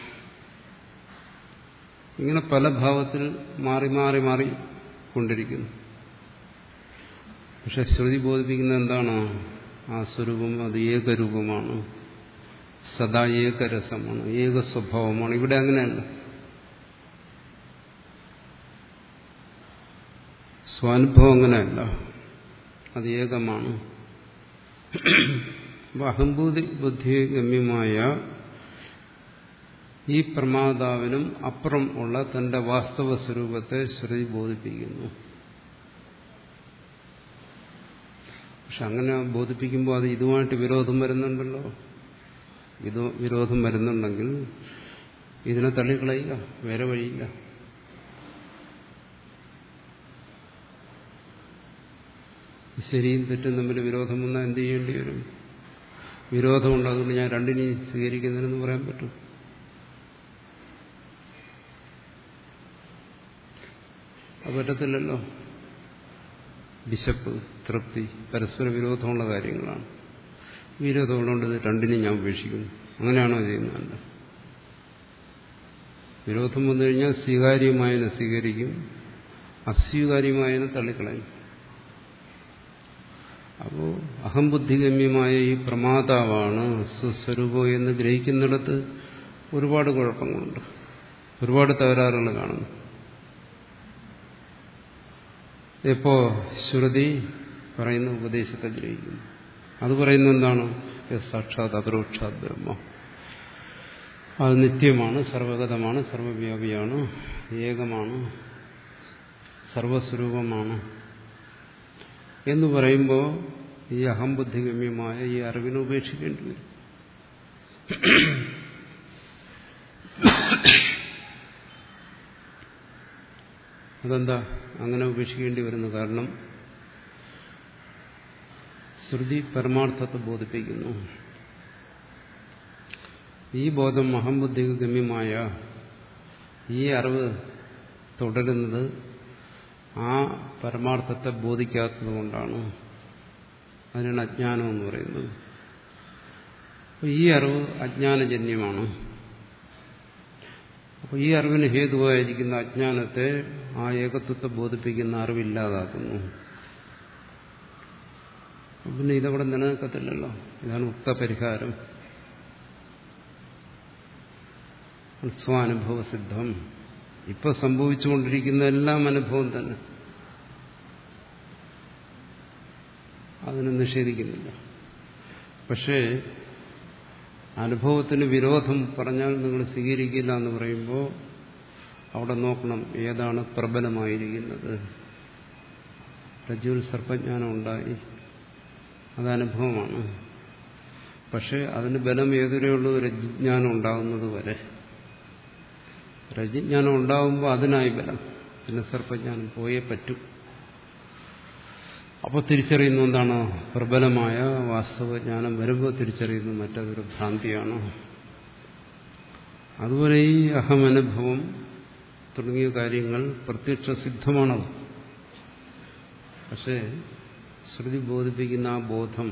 ഇങ്ങനെ പല ഭാവത്തിൽ മാറി മാറി മാറി കൊണ്ടിരിക്കുന്നു പക്ഷെ ശ്രുതി ബോധിപ്പിക്കുന്നത് എന്താണ് ആ സ്വരൂപം അത് ഏകരൂപമാണ് സദാ ഏകരസമാണ് ഏക സ്വഭാവമാണ് ഇവിടെ അങ്ങനെയല്ല സ്വാനുഭവം അങ്ങനെയല്ല അത് ഏകമാണ് അപ്പൊ അഹംബൂതി ബുദ്ധി ഗമ്യമായ ഈ പ്രമാതാവിനും അപ്പുറം ഉള്ള തന്റെ വാസ്തവ സ്വരൂപത്തെ ശ്രുതി ബോധിപ്പിക്കുന്നു പക്ഷെ അങ്ങനെ ബോധിപ്പിക്കുമ്പോൾ അത് ഇതുമായിട്ട് വിരോധം വരുന്നുണ്ടല്ലോ ഇത് വിരോധം വരുന്നുണ്ടെങ്കിൽ ഇതിനെ തള്ളിക്കളയുക വേറെ വഴിയില്ല ശരിയും തെറ്റും തമ്മിൽ വിരോധം വന്നാൽ എന്ത് ചെയ്യേണ്ടി വരും വിരോധമുണ്ട് അതുകൊണ്ട് ഞാൻ രണ്ടിനെയും സ്വീകരിക്കുന്നതിനെന്ന് പറയാൻ പറ്റും അത് പറ്റത്തില്ലല്ലോ വിശപ്പ് തൃപ്തി പരസ്പര വിരോധമുള്ള കാര്യങ്ങളാണ് വിരോധമുള്ളതുകൊണ്ട് ഇത് രണ്ടിനെയും ഞാൻ ഉപേക്ഷിക്കുന്നു അങ്ങനെയാണോ ചെയ്യുന്നത് വിരോധം വന്നു കഴിഞ്ഞാൽ സ്വീകാര്യമായതിനെ സ്വീകരിക്കും അസ്വീകാര്യമായതിനെ തള്ളിക്കളയും അപ്പോൾ അഹംബുദ്ധിഗമ്യമായ ഈ പ്രമാതാവാണ് സ്വസ്വരൂപം എന്ന് ഗ്രഹിക്കുന്നിടത്ത് ഒരുപാട് കുഴപ്പങ്ങളുണ്ട് ഒരുപാട് തകരാറുകൾ കാണുന്നു എപ്പോ ശ്രുതി പറയുന്ന ഉപദേശത്തെ ഗ്രഹിക്കുന്നു അത് പറയുന്ന എന്താണ് സാക്ഷാത് അപരോക്ഷാത് ബ്രഹ്മ അത് നിത്യമാണ് സർവഗതമാണ് സർവവ്യാപിയാണ് ഏകമാണ് സർവസ്വരൂപമാണ് എന്ന് പറയുമ്പോൾ ഈ അഹംബുദ്ധിഗമ്യമായ ഈ അറിവിനെ ഉപേക്ഷിക്കേണ്ടി വരും അതെന്താ അങ്ങനെ ഉപേക്ഷിക്കേണ്ടി വരുന്നു കാരണം ശ്രുതി പരമാർത്ഥത്തെ ബോധിപ്പിക്കുന്നു ഈ ബോധം അഹംബുദ്ധിക്ക് ഗമ്യമായ ഈ അറിവ് തുടരുന്നത് ആ പരമാർത്ഥത്തെ ബോധിക്കാത്തത് കൊണ്ടാണ് അതിനാണ് അജ്ഞാനം എന്ന് പറയുന്നത് ഈ അറിവ് അജ്ഞാനജന്യമാണ് അപ്പോൾ ഈ അറിവിന് ഹേതുവായിരിക്കുന്ന അജ്ഞാനത്തെ ആ ഏകത്വത്തെ ബോധിപ്പിക്കുന്ന അറിവില്ലാതാക്കുന്നു പിന്നെ ഇതവിടെ നിലനിൽക്കത്തില്ലല്ലോ ഇതാണ് ഉക്തപരിഹാരം സ്വാനുഭവസിദ്ധം ഇപ്പൊ സംഭവിച്ചുകൊണ്ടിരിക്കുന്ന എല്ലാം അനുഭവം തന്നെ അതിനെ നിഷേധിക്കുന്നില്ല പക്ഷേ അനുഭവത്തിന് വിരോധം പറഞ്ഞാൽ നിങ്ങൾ സ്വീകരിക്കില്ല എന്ന് പറയുമ്പോൾ അവിടെ നോക്കണം ഏതാണ് പ്രബലമായിരിക്കുന്നത് രജ്ജുവിൽ സർപ്പജ്ഞാനം ഉണ്ടായി അത് അനുഭവമാണ് പക്ഷെ അതിന് ബലം ഏതുവരെയുള്ളൂ രജ്ഞാനം ഉണ്ടാകുന്നത് വരെ രജ്ഞാനം ഉണ്ടാകുമ്പോൾ അതിനായി ബലം പിന്നെ സർപ്പജ്ഞാനം പോയേ പറ്റൂ അപ്പോൾ തിരിച്ചറിയുന്ന എന്താണ് പ്രബലമായ വാസ്തവജ്ഞാനം വരുമ്പോൾ തിരിച്ചറിയുന്നു മറ്റതൊരു ഭ്രാന്തിയാണ് അതുപോലെ ഈ അഹമനുഭവം തുടങ്ങിയ കാര്യങ്ങൾ പ്രത്യക്ഷ സിദ്ധമാണത് പക്ഷേ ശ്രുതി ബോധിപ്പിക്കുന്ന ആ ബോധം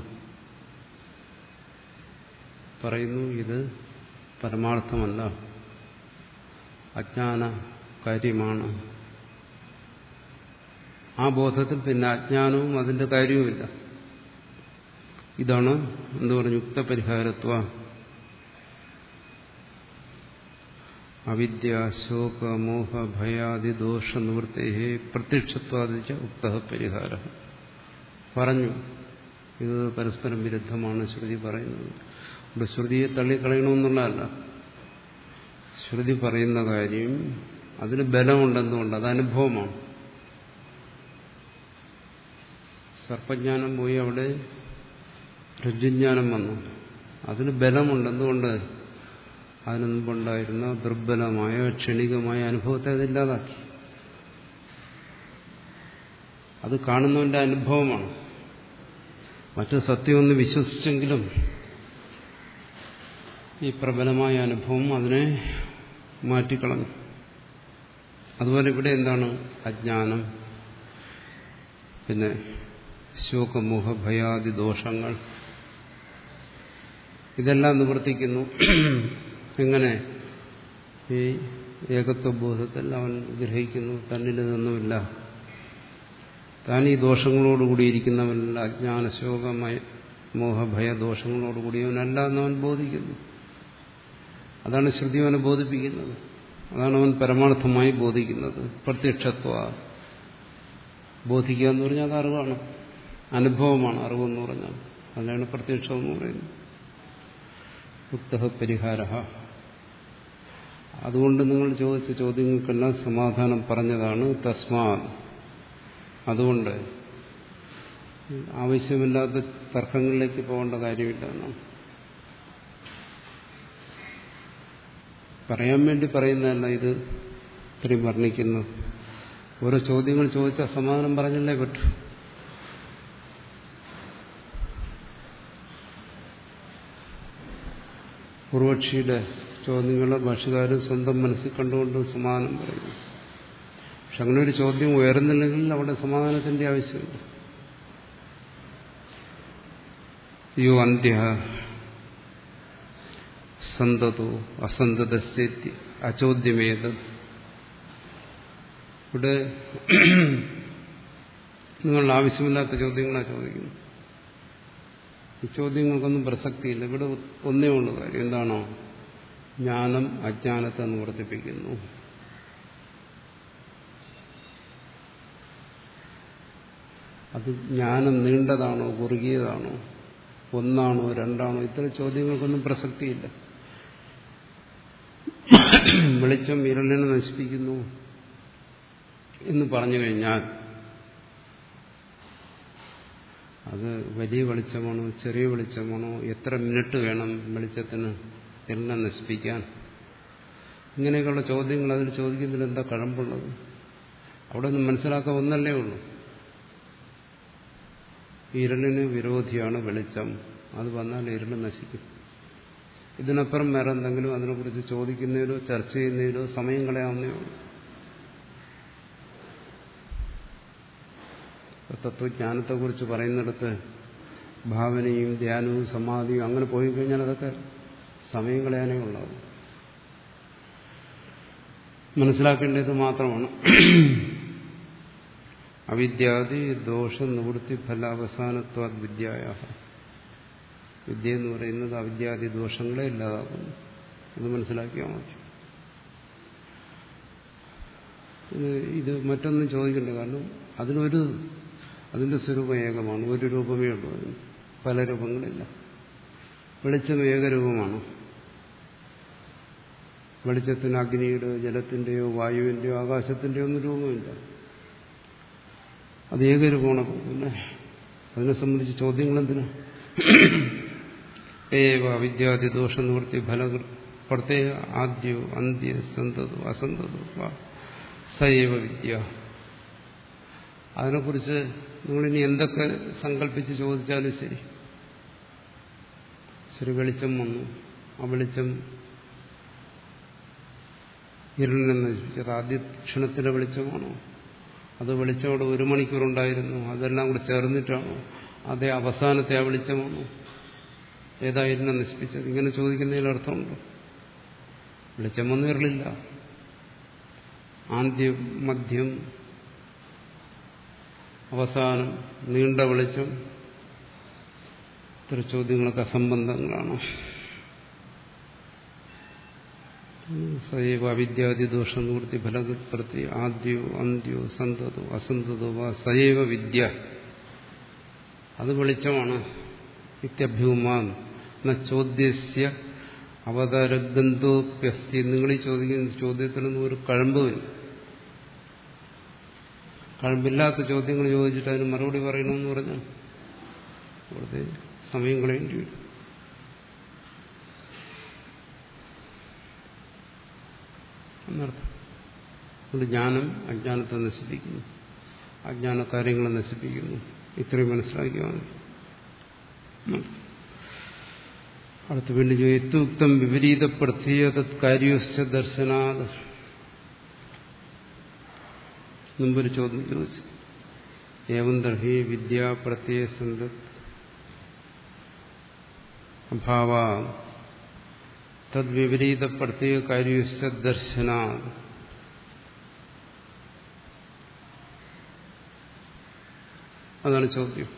പറയുന്നു ഇത് പരമാർത്ഥമല്ല അജ്ഞാന കാര്യമാണ് ആ ബോധത്തിൽ പിന്നെ അജ്ഞാനവും അതിന്റെ കാര്യവുമില്ല ഇതാണ് എന്ത് പറഞ്ഞു യുക്തപരിഹാരത്വ അവിദ്യ ശോക മോഹ ഭയാദി ദോഷ നിവൃത്തേ പ്രത്യക്ഷത്വാദിച്ച ഉക്ത പരിഹാര പറഞ്ഞു ഇത് പരസ്പരം വിരുദ്ധമാണ് ശ്രുതി പറയുന്നത് ഇവിടെ ശ്രുതിയെ തള്ളിക്കളയണമെന്നുള്ളതല്ല ശ്രുതി പറയുന്ന കാര്യം അതിന് ബലമുണ്ടെന്നുകൊണ്ട് അത് അനുഭവമാണ് സർപ്പജ്ഞാനം പോയി അവിടെ രജ്ജുജ്ഞാനം വന്നു അതിന് ബലമുണ്ടെന്നുകൊണ്ട് അതിനു മുമ്പുണ്ടായിരുന്ന ദുർബലമായ ക്ഷണികമായ അനുഭവത്തെ അതില്ലാതാക്കി അത് കാണുന്നവന്റെ അനുഭവമാണ് മറ്റു സത്യമൊന്ന് വിശ്വസിച്ചെങ്കിലും ഈ പ്രബലമായ അനുഭവം അതിനെ മാറ്റിക്കളഞ്ഞു അതുപോലെ ഇവിടെ എന്താണ് അജ്ഞാനം പിന്നെ ശോകമോഹ ഭയാദി ദോഷങ്ങൾ ഇതെല്ലാം നിവർത്തിക്കുന്നു എങ്ങനെ ഈ ഏകത്വബോധത്തിൽ അവൻ ഗ്രഹിക്കുന്നു തന്നിൽ നിന്നുമില്ല താൻ ഈ ദോഷങ്ങളോടുകൂടിയിരിക്കുന്നവനല്ല അജ്ഞാന ശോകമയ മോഹഭയ ദോഷങ്ങളോടുകൂടിയവനല്ല എന്നവൻ ബോധിക്കുന്നു അതാണ് ശ്രുതി അവനെ ബോധിപ്പിക്കുന്നത് അതാണ് അവൻ പരമാർത്ഥമായി ബോധിക്കുന്നത് പ്രത്യക്ഷത്വ ബോധിക്കുക എന്ന് പറഞ്ഞാൽ അത് അറിവാണ് അനുഭവമാണ് അറിവെന്ന് പറഞ്ഞാൽ അതിനാണ് പ്രത്യക്ഷം എന്ന് പറയുന്നത് യുക്ത പരിഹാര അതുകൊണ്ട് നിങ്ങൾ ചോദിച്ച ചോദ്യങ്ങൾക്കെല്ലാം സമാധാനം പറഞ്ഞതാണ് തസ്മാ അതുകൊണ്ട് ആവശ്യമില്ലാത്ത തർക്കങ്ങളിലേക്ക് പോകേണ്ട കാര്യമില്ല എന്നാണ് പറയാൻ വേണ്ടി പറയുന്നതല്ല ഇത് ഇത്രയും വർണ്ണിക്കുന്നത് ഓരോ ചോദ്യങ്ങൾ ചോദിച്ചാൽ സമാധാനം പറഞ്ഞല്ലേ പറ്റൂ പൂർവക്ഷിയുടെ ചോദ്യങ്ങളെ ഭാഷകാരൻ സ്വന്തം മനസ്സിൽ കണ്ടുകൊണ്ട് സമാധാനം പറയുന്നു പക്ഷെ അങ്ങനെ ഒരു ചോദ്യം ഉയർന്നില്ലെങ്കിൽ അവിടെ സമാധാനത്തിന്റെ ആവശ്യമില്ല യോ അന്ത്യ സന്തതോ അസന്തതസ്ഥിതി അചോദ്യമേത് ഇവിടെ നിങ്ങളുടെ ആവശ്യമില്ലാത്ത ചോദ്യങ്ങളാണ് ചോദിക്കുന്നത് ഈ ചോദ്യങ്ങൾക്കൊന്നും പ്രസക്തിയില്ല ഇവിടെ ഒന്നേ ഉള്ളു കാര്യം എന്താണോ ജ്ഞാനം അജ്ഞാനത്തെ നിവർത്തിപ്പിക്കുന്നു അത് ജ്ഞാനം നീണ്ടതാണോ കുറുകിയതാണോ ഒന്നാണോ രണ്ടാണോ ഇത്തരം ചോദ്യങ്ങൾക്കൊന്നും പ്രസക്തിയില്ല വെളിച്ചം ഇരളിനെ നശിപ്പിക്കുന്നു എന്ന് പറഞ്ഞു കഴിഞ്ഞാൽ അത് വലിയ വെളിച്ചമാണോ ചെറിയ വെളിച്ചമാണോ എത്ര മിനിറ്റ് വേണം വെളിച്ചത്തിന് എല്ലാം നശിപ്പിക്കാൻ ഇങ്ങനെയൊക്കെയുള്ള ചോദ്യങ്ങൾ അതിൽ ചോദിക്കുന്നതിൽ എന്താ കഴമ്പുള്ളത് അവിടെ നിന്ന് മനസ്സിലാക്കാൻ ഒന്നല്ലേ ഉള്ളൂ ഇരുളിന് വിരോധിയാണ് വെളിച്ചം അത് വന്നാൽ ഇരുള് നശിക്കും ഇതിനപ്പുറം വേറെ എന്തെങ്കിലും അതിനെക്കുറിച്ച് ചോദിക്കുന്നതിലോ ചർച്ച ചെയ്യുന്നതിലോ സമയം കളയാവുന്നേ ഉള്ളൂ തത്വജ്ഞാനത്തെക്കുറിച്ച് പറയുന്നിടത്ത് ഭാവനയും ധ്യാനവും സമാധിയും അങ്ങനെ പോയി കഴിഞ്ഞാൽ അതൊക്കെ സമയം കളയാനേ ഉള്ളൂ മനസ്സിലാക്കേണ്ടത് മാത്രമാണ് അവിദ്യാദി ദോഷ നിവൃത്തി ഫലാവസാനത്വാദ് വിദ്യായ വിദ്യ എന്ന് പറയുന്നത് അവിദ്യാദി ദോഷങ്ങളെ ഇല്ലാതാക്കുന്നു ഇത് മനസ്സിലാക്കിയാൽ മതി ഇത് മറ്റൊന്നും ചോദിക്കണ്ട കാരണം അതിനൊരു അതിന്റെ സ്വരൂപം ഏകമാണ് ഒരു രൂപമേ ഉള്ളൂ അതിന് പല രൂപങ്ങളില്ല വെളിച്ചം ഏകരൂപമാണ് വെളിച്ചത്തിന് അഗ്നിയുടെ ജലത്തിന്റെയോ വായുവിന്റെയോ ആകാശത്തിന്റെയോ ഒന്നും രൂപമില്ല അത് ഏകരൂപമാണ് പിന്നെ അതിനെ സംബന്ധിച്ച് ചോദ്യങ്ങൾ എന്തിനാ ഏവ വിദ്യാദി ദോഷ നിവൃത്തി ഫല പ്രത്യേക ആദ്യോ അന്ത്യ സന്തതോ അസന്തതോ സൈവ വിദ്യ അതിനെക്കുറിച്ച് നിങ്ങളിനി എന്തൊക്കെ സങ്കല്പിച്ച് ചോദിച്ചാലും ശരി ശരി വെളിച്ചം വന്നു ആ വെളിച്ചം ഇരുളിനെ നശിപ്പിച്ചത് ആദ്യ ക്ഷണത്തിലെ വെളിച്ചമാണോ അത് വെളിച്ചം അവിടെ ഒരു മണിക്കൂറുണ്ടായിരുന്നു അതെല്ലാം കൂടെ ചേർന്നിട്ടാണോ അതേ അവസാനത്തെ ആ വെളിച്ചമാണോ ഏതായിരുന്നു നശിപ്പിച്ചത് ഇങ്ങനെ ചോദിക്കുന്നതിൽ അർത്ഥമുണ്ടോ വെളിച്ചം വന്നു ഇരളില്ല ആദ്യം മധ്യം അവസാനം നീണ്ട വെളിച്ചം ഇത്തരം ചോദ്യങ്ങളൊക്കെ അസംബന്ധങ്ങളാണ് സൈവ അവിദ്യാദി ദോഷ നിവൃത്തി ഫലപ്രതി ആദ്യോ അന്ത്യോ സന്തതോ അസന്തതോ വാ സൈവ വിദ്യ അത് വെളിച്ചമാണ് ഇത്യഭ്യൂമാൻ ന ചോദ്യസ്യ അവതാരഗന്ധോപ്യസ്തി നിങ്ങൾ ഈ ചോദിക്കുന്ന ചോദ്യത്തിനൊന്നും ഒരു കഴമ്പുമില്ല കഴമ്പില്ലാത്ത ചോദ്യങ്ങൾ ചോദിച്ചിട്ട് അതിന് മറുപടി പറയണമെന്ന് പറഞ്ഞാൽ വെറുതെ സമയം കളയേണ്ടി വരും എന്നർത്ഥം അതുകൊണ്ട് ജ്ഞാനം അജ്ഞാനത്തെ നശിപ്പിക്കുന്നു അജ്ഞാന കാര്യങ്ങളെ നശിപ്പിക്കുന്നു ഇത്രയും മനസ്സിലാക്കിയാൽ മതി അടുത്ത് വീണ്ടും യുക്തം വിപരീത പ്രത്യേക കാര്യസ്ഥ ദർശനാത് മുമ്പൊരു ചോദ്യം ചോദിച്ചു ഏവം ദർഹി വിദ്യ പ്രത്യയ സന്ത അഭാവ തദ്വിപരീത പ്രത്യേക കാര്യസ്ഥ ദർശനാത് അതാണ് ചോദ്യം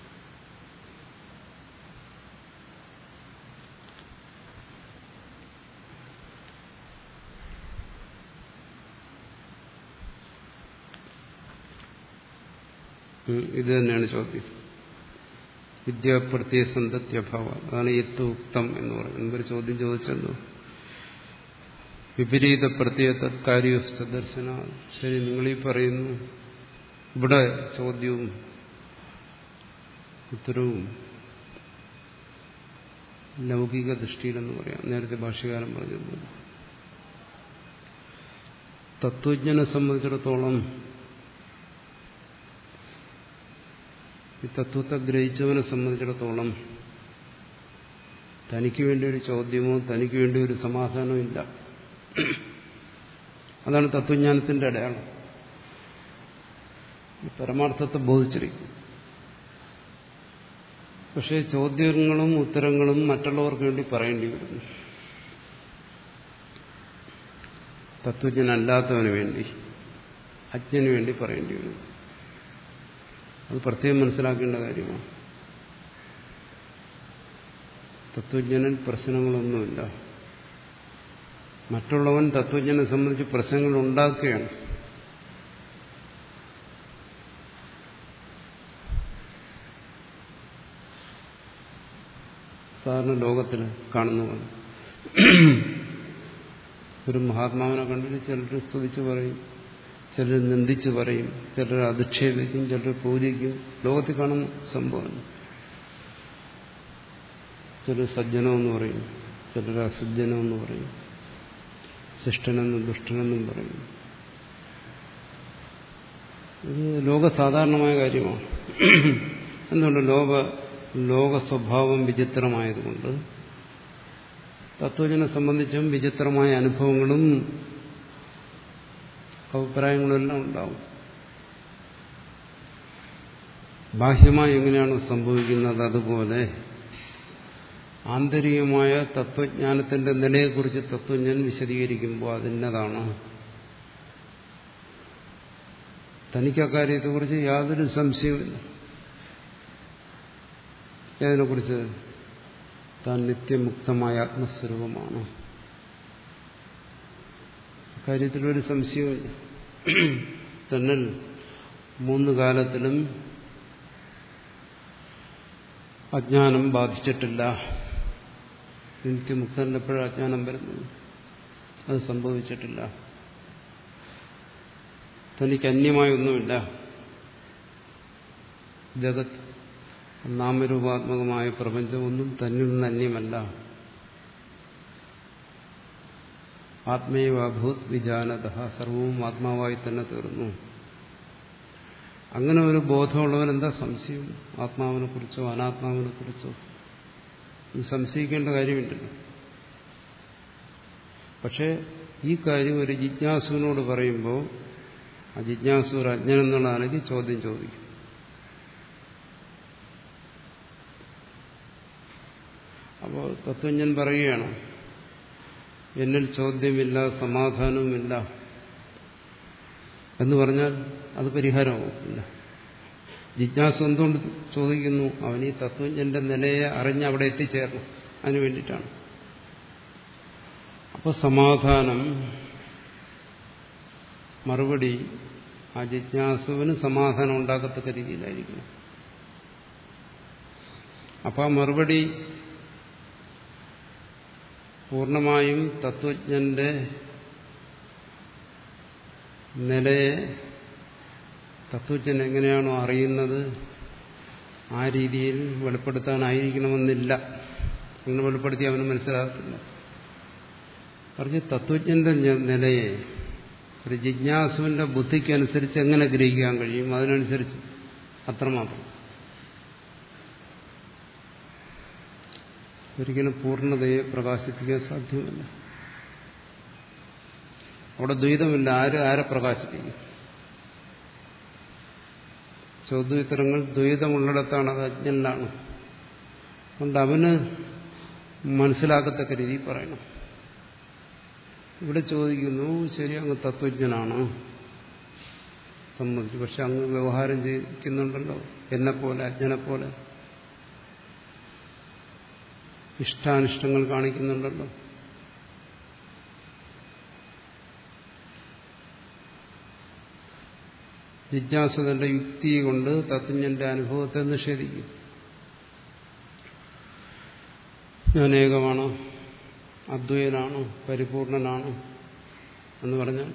ഇത് തന്നെയാണ് ചോദ്യം വിദ്യാപ്രത്യ സന്തത്യഭാവം അതാണ് യത്വക്തം എന്ന് പറയുന്നത് ഒരു ചോദ്യം ചോദിച്ചെന്നു വിപരീത പ്രത്യേക തത്കാര്യോസ്ത ദർശന ശരി നിങ്ങളീ പറയുന്നു ഇവിടെ ചോദ്യവും ഉത്തരവും ലൗകിക ദൃഷ്ടിയിലെന്ന് പറയാം നേരത്തെ ഭാഷ്യകാലം പറഞ്ഞിരുന്നത് തത്വജ്ഞനെ സംബന്ധിച്ചിടത്തോളം ഈ തത്വത്തെ ഗ്രഹിച്ചവനെ സംബന്ധിച്ചിടത്തോളം തനിക്ക് വേണ്ടി ഒരു ചോദ്യമോ തനിക്ക് വേണ്ടി ഒരു സമാധാനമോ ഇല്ല അതാണ് തത്വജ്ഞാനത്തിന്റെ അടയാളം പരമാർത്ഥത്തെ ബോധിച്ചിരിക്കും പക്ഷേ ചോദ്യങ്ങളും ഉത്തരങ്ങളും മറ്റുള്ളവർക്ക് വേണ്ടി പറയേണ്ടി വരുന്നു തത്വജ്ഞനല്ലാത്തവന് വേണ്ടി അജ്ഞന് വേണ്ടി പറയേണ്ടി വരും അത് പ്രത്യേകം മനസ്സിലാക്കേണ്ട കാര്യമാണ് തത്വജ്ഞനിൽ പ്രശ്നങ്ങളൊന്നുമില്ല മറ്റുള്ളവൻ തത്വജ്ഞനെ സംബന്ധിച്ച് പ്രശ്നങ്ങൾ ഉണ്ടാക്കുകയാണ് സാധാരണ ലോകത്തിൽ കാണുന്ന പോലെ ഒരു മഹാത്മാവിനെ കണ്ടിട്ട് ചിലർ സ്തുതിച്ച് പറയും ചിലർ നിന്ദിച്ച് പറയും ചിലർ അധിക്ഷേപിക്കും ചിലർ പൂജിക്കും ലോകത്തിൽ കാണുന്ന സംഭവം ചിലർ സജ്ജനമെന്ന് പറയും ചിലർ അസജ്ജനമെന്ന് പറയും ശിഷ്ടനെന്നും ദുഷ്ടനെന്നും പറയും ഇത് ലോകസാധാരണമായ കാര്യമാണ് എന്തുകൊണ്ട് ലോക ലോക സ്വഭാവം വിചിത്രമായതുകൊണ്ട് തത്വജനെ സംബന്ധിച്ചും വിചിത്രമായ അനുഭവങ്ങളും അഭിപ്രായങ്ങളും എല്ലാം ഉണ്ടാവും ബാഹ്യമായി എങ്ങനെയാണോ സംഭവിക്കുന്നത് അതുപോലെ ആന്തരികമായ തത്വജ്ഞാനത്തിന്റെ നിലയെക്കുറിച്ച് തത്വജ്ഞൻ വിശദീകരിക്കുമ്പോൾ അതിന്നതാണ് തനിക്ക് അക്കാര്യത്തെക്കുറിച്ച് യാതൊരു സംശയവുമില്ല ഏതിനെക്കുറിച്ച് താൻ നിത്യമുക്തമായ ആത്മസ്വരൂപമാണ് കാര്യത്തിലൊരു സംശയവുമില്ല തന്നിൽ മൂന്ന് കാലത്തിലും അജ്ഞാനം ബാധിച്ചിട്ടില്ല എനിക്ക് മുക്തന്റെ എപ്പോഴും അജ്ഞാനം വരുന്നത് അത് സംഭവിച്ചിട്ടില്ല തനിക്ക് അന്യമായൊന്നുമില്ല ജഗത് നാമരൂപാത്മകമായ പ്രപഞ്ചമൊന്നും തന്നിൽ നിന്ന് അന്യമല്ല ആത്മീയഭൂത് വിജാനത സർവവും ആത്മാവായി തന്നെ തീർന്നു അങ്ങനെ ഒരു ബോധമുള്ളവൻ എന്താ സംശയം ആത്മാവിനെ കുറിച്ചോ അനാത്മാവിനെ കുറിച്ചോ സംശയിക്കേണ്ട കാര്യമില്ലല്ലോ പക്ഷേ ഈ കാര്യം ഒരു ജിജ്ഞാസുവിനോട് പറയുമ്പോൾ ആ ജിജ്ഞാസു ഒരു അജ്ഞനെന്നുള്ളതാണെങ്കിൽ ചോദ്യം ചോദിക്കും അപ്പോൾ തത്വജ്ഞൻ പറയുകയാണ് എന്നിൽ ചോദ്യമില്ല സമാധാനവുമില്ല എന്ന് പറഞ്ഞാൽ അത് പരിഹാരമാവില്ല ജിജ്ഞാസ എന്തുകൊണ്ട് ചോദിക്കുന്നു അവൻ ഈ തത്വജ്ഞന്റെ നിലയെ അറിഞ്ഞ് അവിടെ എത്തിച്ചേരണം അതിനു വേണ്ടിയിട്ടാണ് അപ്പോൾ സമാധാനം മറുപടി ആ ജിജ്ഞാസുവിന് സമാധാനം ഉണ്ടാക്കത്തക്ക രീതിയിലായിരിക്കണം അപ്പം ആ മറുപടി പൂർണ്ണമായും തത്വജ്ഞന്റെ നിലയെ തത്വജ്ഞൻ എങ്ങനെയാണോ അറിയുന്നത് ആ രീതിയിൽ വെളിപ്പെടുത്താനായിരിക്കണമെന്നില്ല അങ്ങനെ വെളിപ്പെടുത്തി അവന് മനസ്സിലാകത്തില്ല പറഞ്ഞ് തത്വജ്ഞന്റെ നിലയെ ഒരു ജിജ്ഞാസുവിന്റെ ബുദ്ധിക്കനുസരിച്ച് എങ്ങനെ ഗ്രഹിക്കാൻ കഴിയും അതിനനുസരിച്ച് അത്രമാത്രം ഒരിക്കലും പൂർണ്ണതയെ പ്രകാശിപ്പിക്കാൻ സാധ്യമല്ല അവിടെ ദ്വൈതമില്ല ആര് ആരെ പ്രകാശിപ്പിക്കും ചോദ്യോത്തരങ്ങൾ ദ്വൈതമുള്ളിടത്താണ് അത് അജ്ഞനാണ് അതുകൊണ്ട് അവന് മനസ്സിലാക്കത്തക്ക രീതി പറയണം ഇവിടെ ചോദിക്കുന്നു ശരി അങ്ങ് തത്വജ്ഞനാണ് സമ്മതിച്ചു പക്ഷെ അങ്ങ് വ്യവഹാരം ചെയ്യിക്കുന്നുണ്ടല്ലോ എന്നെപ്പോലെ അജ്ഞനെപ്പോലെ ഇഷ്ടാനിഷ്ടങ്ങൾ കാണിക്കുന്നുണ്ടല്ലോ ജിജ്ഞാസുതന്റെ യുക്തി കൊണ്ട് തത്വജ്ഞന്റെ അനുഭവത്തെ നിഷേധിക്കും ഞാൻ ഏകമാണ് അദ്വൈനാണ് പരിപൂർണനാണ് എന്ന് പറഞ്ഞാൽ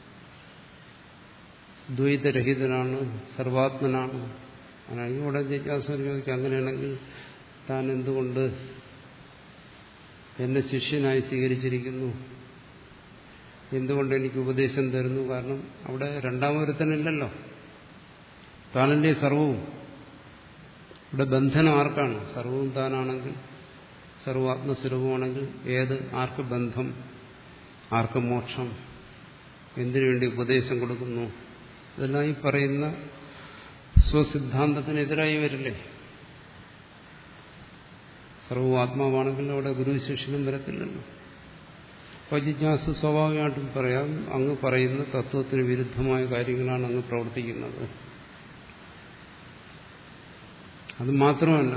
ദ്വൈതരഹിതനാണ് സർവാത്മനാണ് അങ്ങനെയാണെങ്കിൽ ഇവിടെ ജിജ്ഞാസ ചോദിക്കുക അങ്ങനെയാണെങ്കിൽ താൻ എന്തുകൊണ്ട് എന്നെ ശിഷ്യനായി സ്വീകരിച്ചിരിക്കുന്നു എന്തുകൊണ്ട് എനിക്ക് ഉപദേശം തരുന്നു കാരണം അവിടെ രണ്ടാമൊരുത്തനില്ലല്ലോ താനല്ലേ സർവവും ഇവിടെ ബന്ധനം ആർക്കാണ് സർവവും താനാണെങ്കിൽ സർവാത്മസ്വരൂപമാണെങ്കിൽ ഏത് ആർക്ക് ബന്ധം ആർക്ക് മോക്ഷം എന്തിനു വേണ്ടി ഉപദേശം കൊടുക്കുന്നു ഇതെല്ലാം ഈ പറയുന്ന സ്വസിദ്ധാന്തത്തിനെതിരായി വരില്ലേ സർവാത്മാവാണെങ്കിൽ അവിടെ ഗുരു ശിഷ്യനും വരത്തില്ലല്ലോ അപ്പോൾ ജിജ്ഞാസ സ്വാഭാവികമായിട്ടും പറയാം അങ്ങ് പറയുന്ന തത്വത്തിന് വിരുദ്ധമായ കാര്യങ്ങളാണ് അങ്ങ് പ്രവർത്തിക്കുന്നത് അത് മാത്രമല്ല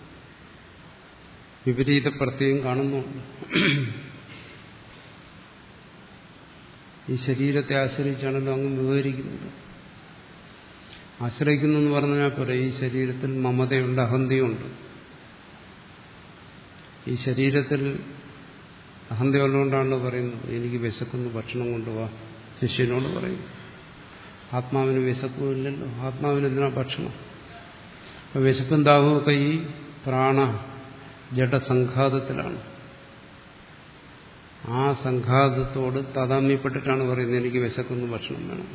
വിപരീത പ്രത്യയം കാണുന്നുണ്ട് ഈ ശരീരത്തെ ആശ്രയിച്ചാണല്ലോ അങ്ങ് വിവരിക്കുന്നത് ആശ്രയിക്കുന്നു എന്ന് പറഞ്ഞാൽ പോരെ ഈ ശരീരത്തിൽ മമതയുണ്ട് അഹന്തയുണ്ട് ഈ ശരീരത്തിൽ അഹന്തയുള്ളതുകൊണ്ടാണല്ലോ പറയുന്നത് എനിക്ക് വിശക്കുന്നു ഭക്ഷണം കൊണ്ടുപോവാ ശിഷ്യനോട് പറയും ആത്മാവിന് വിശക്കുമില്ലല്ലോ ആത്മാവിന് എന്തിനാ ഭക്ഷണം അപ്പൊ വിശപ്പും ദാഹവുമൊക്കെ ഈ പ്രാണ ജഡസംഘാതത്തിലാണ് ആ സംഘാതത്തോട് താതാമ്യപ്പെട്ടിട്ടാണ് പറയുന്നത് എനിക്ക് വിശക്കുന്നു ഭക്ഷണം വേണം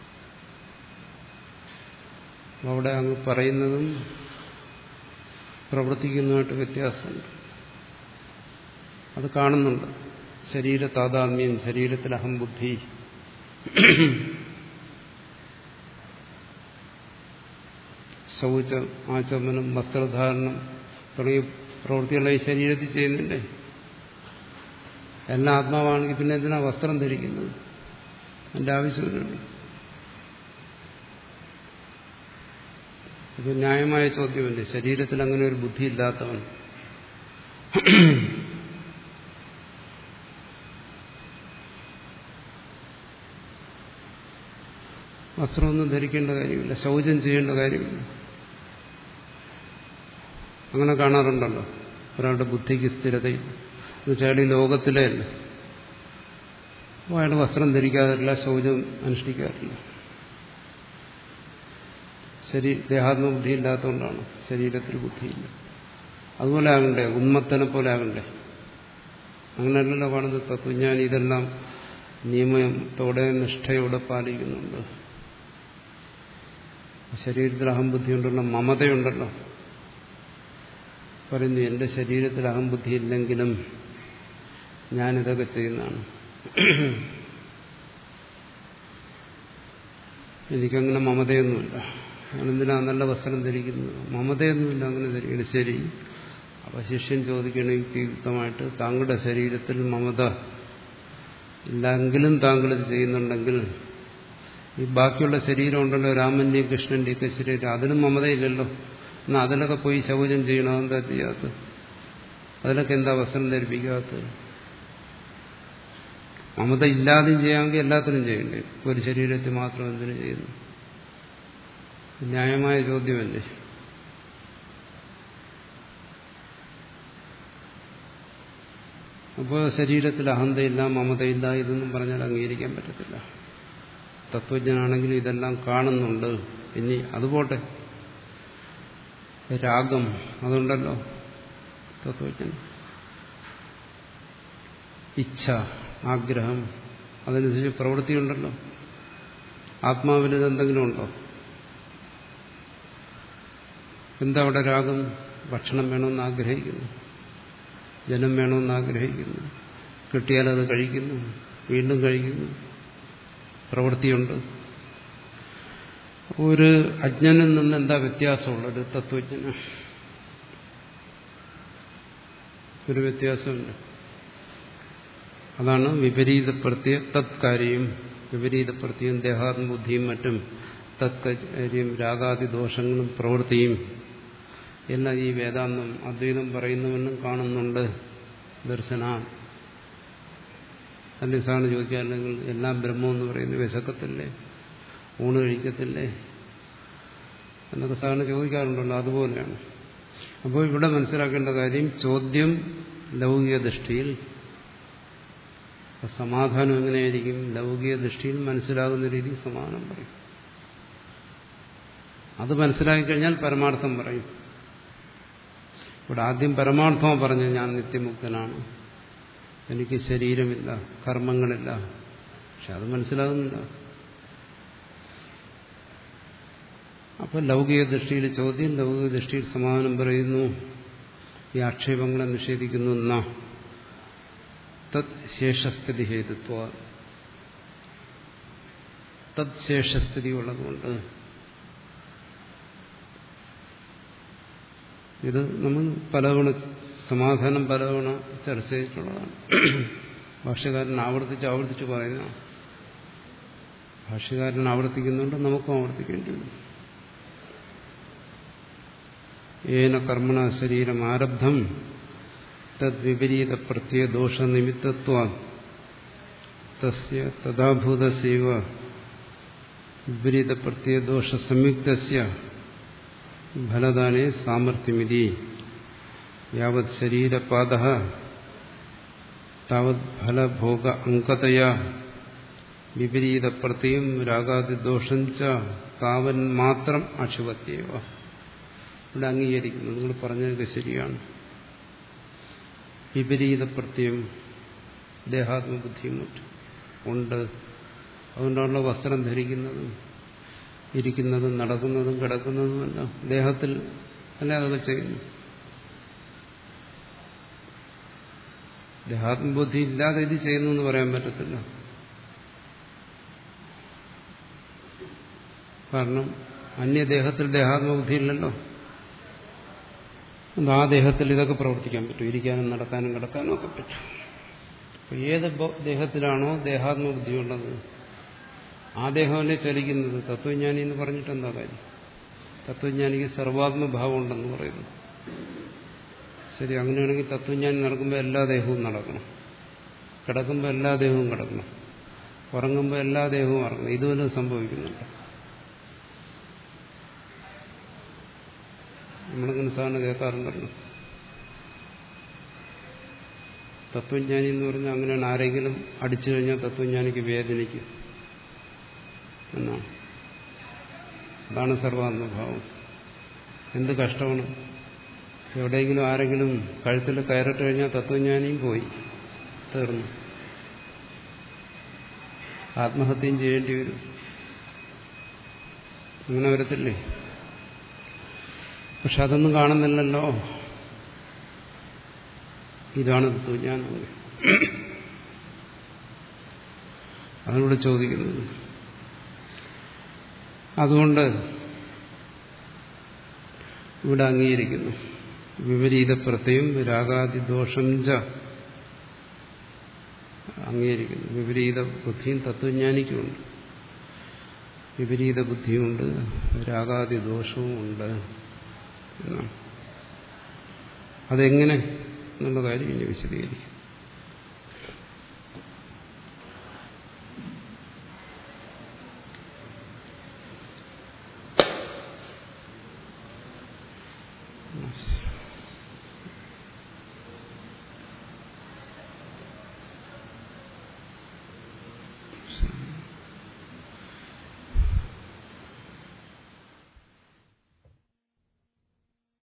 അവിടെ അങ്ങ് പറയുന്നതും പ്രവർത്തിക്കുന്നതുമായിട്ട് വ്യത്യാസമുണ്ട് അത് കാണുന്നുണ്ട് ശരീര താതാത്മ്യം ശരീരത്തിൽ അഹംബുദ്ധി ശൗച ആചമനം വസ്ത്രധാരണം തുടങ്ങിയ പ്രവൃത്തികളെ ഈ ശരീരത്തിൽ ചെയ്യുന്നില്ലേ എല്ലാം ആത്മാവാണെങ്കിൽ പിന്നെ എന്തിനാ വസ്ത്രം ധരിക്കുന്നത് അതിന്റെ ആവശ്യമില്ലല്ലോ ഇത് ന്യായമായ ചോദ്യമല്ലേ ശരീരത്തിൽ അങ്ങനെ ഒരു ബുദ്ധി ഇല്ലാത്തവൻ വസ്ത്രമൊന്നും ധരിക്കേണ്ട കാര്യമില്ല ശൗചം ചെയ്യേണ്ട കാര്യമില്ല അങ്ങനെ കാണാറുണ്ടല്ലോ ഒരാളുടെ ബുദ്ധിക്ക് സ്ഥിരതയില്ല എന്നുവെച്ചാൽ ഈ ലോകത്തിലെ അല്ല അപ്പോൾ അയാൾ വസ്ത്രം ധരിക്കാറില്ല ശൗചം അനുഷ്ഠിക്കാറില്ല ശരി ദേഹാത്മബുദ്ധി ഇല്ലാത്തതുകൊണ്ടാണ് ശരീരത്തിൽ ബുദ്ധിയില്ല അതുപോലെ ആകണ്ടേ ഉന്മത്തനെ പോലെ ആകണ്ടേ അങ്ങനെയല്ലല്ലോ കാണുന്നത് തത്വജ്ഞാനി ഇതെല്ലാം നിയമത്തോടെ നിഷ്ഠയോടെ പാലിക്കുന്നുണ്ട് ശരീരത്തിൽ അഹംബുദ്ധിയുണ്ടല്ലോ മമതയുണ്ടല്ലോ പറയുന്നു എന്റെ ശരീരത്തിൽ അഹംബുദ്ധി ഇല്ലെങ്കിലും ഞാനിതൊക്കെ ചെയ്യുന്നതാണ് എനിക്കങ്ങനെ മമതയൊന്നുമില്ല ഞാനെന്തിനാ നല്ല വസ്ത്രം ധരിക്കുന്നത് മമതയൊന്നുമില്ല അങ്ങനെ ധരിക്കുന്നത് ശരി അപ്പൊ ശിഷ്യൻ ചോദിക്കണ യുക്തിയുക്തമായിട്ട് താങ്കളുടെ ശരീരത്തിൽ മമത ഇല്ലെങ്കിലും താങ്കൾ ഇത് ചെയ്യുന്നുണ്ടെങ്കിൽ ഈ ബാക്കിയുള്ള ശരീരം ഉണ്ടല്ലോ രാമന്റെയും കൃഷ്ണന്റെയും ഒക്കെ ശരീരം അതിനും മമതയില്ലല്ലോ എന്നാൽ അതിലൊക്കെ പോയി ശൗചം ചെയ്യണോ എന്താ ചെയ്യാത്തത് അതിലൊക്കെ എന്താ വസ്ത്രം ധരിപ്പിക്കാത്തത് മമത ഇല്ലാതെയും ചെയ്യാമെങ്കിൽ എല്ലാത്തിനും ചെയ്യണ്ടേ ഒരു ശരീരത്തിൽ മാത്രം എന്തിനു ചെയ്യുന്നു ന്യായമായ ചോദ്യമല്ലേ അപ്പോൾ ശരീരത്തിൽ അഹന്തയില്ല മമതയില്ല ഇതൊന്നും പറഞ്ഞാൽ അംഗീകരിക്കാൻ പറ്റത്തില്ല തത്വജ്ഞനാണെങ്കിൽ ഇതെല്ലാം കാണുന്നുണ്ട് ഇനി അതുപോട്ടെ രാഗം അതുണ്ടല്ലോ തത്വജ്ഞൻ ഇച്ഛ ആഗ്രഹം അതനുസരിച്ച് പ്രവൃത്തിയുണ്ടല്ലോ ആത്മാവിൽ ഇതെന്തെങ്കിലും ഉണ്ടോ എന്താ അവിടെ രാഗം ഭക്ഷണം വേണമെന്ന് ആഗ്രഹിക്കുന്നു ജനം വേണമെന്ന് ആഗ്രഹിക്കുന്നു കിട്ടിയാൽ അത് കഴിക്കുന്നു വീണ്ടും കഴിക്കുന്നു പ്രവൃത്തിയുണ്ട് ഒരു അജ്ഞനിൽ നിന്ന് എന്താ വ്യത്യാസമുള്ളത് തത്വജ്ഞന് ഒരു വ്യത്യാസമുണ്ട് അതാണ് വിപരീതപ്പെടുത്തിയ തത്കാര്യം വിപരീതപ്പെടുത്തിയും ദേഹാത്മബുദ്ധിയും മറ്റും തത്കാര്യം രാഗാദി ദോഷങ്ങളും പ്രവൃത്തിയും എല്ലാം ഈ വേദാന്തം അദ്വൈതം പറയുന്നുവെന്നും കാണുന്നുണ്ട് ദർശന അല്ലെ സാറിന് ചോദിക്കാല്ലെങ്കിൽ എല്ലാം ബ്രഹ്മമെന്ന് പറയുന്നത് വിശക്കത്തില്ലേ ഊണ് കഴിക്കത്തില്ലേ എന്നൊക്കെ സാറിന് ചോദിക്കാറുണ്ടല്ലോ അതുപോലെയാണ് അപ്പോൾ ഇവിടെ മനസ്സിലാക്കേണ്ട കാര്യം ചോദ്യം ലൗകിക ദൃഷ്ടിയിൽ സമാധാനം എങ്ങനെയായിരിക്കും ലൗകിക ദൃഷ്ടിയിൽ മനസ്സിലാകുന്ന രീതി സമാധാനം പറയും അത് മനസ്സിലാക്കി കഴിഞ്ഞാൽ പരമാർത്ഥം പറയും ഇവിടെ ആദ്യം പരമാർത്ഥമാണ് പറഞ്ഞു ഞാൻ നിത്യമുക്തനാണ് എനിക്ക് ശരീരമില്ല കർമ്മങ്ങളില്ല പക്ഷെ അത് മനസ്സിലാകുന്നില്ല അപ്പൊ ലൗകിക ദൃഷ്ടിയിൽ ചോദ്യം ലൗകിക ദൃഷ്ടിയിൽ സമാധാനം പറയുന്നു ഈ ആക്ഷേപങ്ങളെ നിഷേധിക്കുന്നു എന്ന തത് ശേഷസ്ഥിതി ഹേതുത്വ തത് ശേഷസ്ഥിതി ഉള്ളതുകൊണ്ട് ഇത് നമ്മൾ പലതവണ സമാധാനം പലതവണ ചർച്ച ചെയ്തിട്ടുള്ളതാണ് ഭാഷ്യകാരൻ ആവർത്തിച്ച് ആവർത്തിച്ച് പറയുന്ന ഭാഷ്യകാരൻ ആവർത്തിക്കുന്നുണ്ട് നമുക്കും ആവർത്തിക്കേണ്ടി വരും ഏന കർമ്മണ ശരീരം ആരബ്ധം തദ്വിപരീത പ്രത്യേക ദോഷനിമിത്തത്വ തസ്യ തഥാഭൂതസൈവ വിപരീത പ്രത്യേക ദോഷ സംയുക്തസ്യ ഫലദാനേ സാമർഥ്യമിതി യാവത് ശരീരപാദ താവത് ഫലഭോഗ അങ്കതയാ വിപരീത പ്രത്യം രാഗാദിദോഷം ച താവൻ മാത്രം അക്ഷുപത്യവ ഇവിടെ അംഗീകരിക്കുന്നു നിങ്ങൾ പറഞ്ഞതൊക്കെ ശരിയാണ് വിപരീത പ്രത്യം ദേഹാത്മബുദ്ധിയും മറ്റും ഉണ്ട് അതുകൊണ്ടാണല്ലോ വസ്ത്രം ധരിക്കുന്നതും ഇരിക്കുന്നതും നടക്കുന്നതും കിടക്കുന്നതുമെല്ലാം ദേഹത്തിൽ അല്ലേ അതൊക്കെ ചെയ്യുന്നു ദേഹാത്മബുദ്ധി ഇല്ലാതെ ഇത് ചെയ്യുന്നു എന്ന് പറയാൻ പറ്റത്തില്ല കാരണം അന്യദേഹത്തിൽ ദേഹാത്മബുദ്ധി ഇല്ലല്ലോ ആ ദേഹത്തിൽ ഇതൊക്കെ പ്രവർത്തിക്കാൻ പറ്റും ഇരിക്കാനും നടക്കാനും കിടക്കാനും ഒക്കെ പറ്റും അപ്പൊ ഏത് ദേഹത്തിലാണോ ദേഹാത്മബുദ്ധി ഉള്ളത് ആ ദേഹമല്ലേ ചലിക്കുന്നത് തത്വജ്ഞാനി എന്ന് പറഞ്ഞിട്ട് എന്താ കാര്യം തത്വജ്ഞാനിക്ക് സർവാത്മഭാവം ഉണ്ടെന്ന് പറയുന്നു ശരി അങ്ങനെയാണെങ്കിൽ തത്വജ്ഞാനി നടക്കുമ്പോൾ എല്ലാ ദേഹവും നടക്കണം കിടക്കുമ്പോൾ എല്ലാ ദേഹവും കിടക്കണം ഉറങ്ങുമ്പോൾ എല്ലാ ദേഹവും ഉറങ്ങണം ഇതുവരെ സംഭവിക്കുന്നുണ്ട് നമ്മളിങ്ങനെ സാധാരണ കേൾക്കാറുണ്ടല്ലോ തത്വജ്ഞാനി എന്ന് പറഞ്ഞാൽ അങ്ങനെയാണ് ആരെങ്കിലും അടിച്ചു കഴിഞ്ഞാൽ തത്വജ്ഞാനിക്ക് വേദനിക്കും എന്നാണ് അതാണ് സർവാത്മഭാവം എന്ത് കഷ്ടമാണ് എവിടെയെങ്കിലും ആരെങ്കിലും കഴുത്തിൽ കയറിട്ട് കഴിഞ്ഞാൽ തത്വജ്ഞാനിയും പോയി തീർന്നു ആത്മഹത്യയും ചെയ്യേണ്ടി വരും അങ്ങനെ വരത്തില്ലേ പക്ഷെ അതൊന്നും കാണുന്നില്ലല്ലോ ഇതാണ് തത്വജ്ഞാനം അതിലൂടെ ചോദിക്കുന്നത് അതുകൊണ്ട് ഇവിടെ അംഗീകരിക്കുന്നു വിപരീത പ്രത്യം രാഗാദിദോഷം ച അംഗീകരിക്കുന്നു വിപരീത ബുദ്ധിയും തത്വജ്ഞാനിക്കുമുണ്ട് വിപരീത ബുദ്ധിയുണ്ട് രാഗാദിദോഷവും ഉണ്ട് എന്നാണ് അതെങ്ങനെ എന്നുള്ള കാര്യം ഇനി വിശദീകരിക്കും Yes.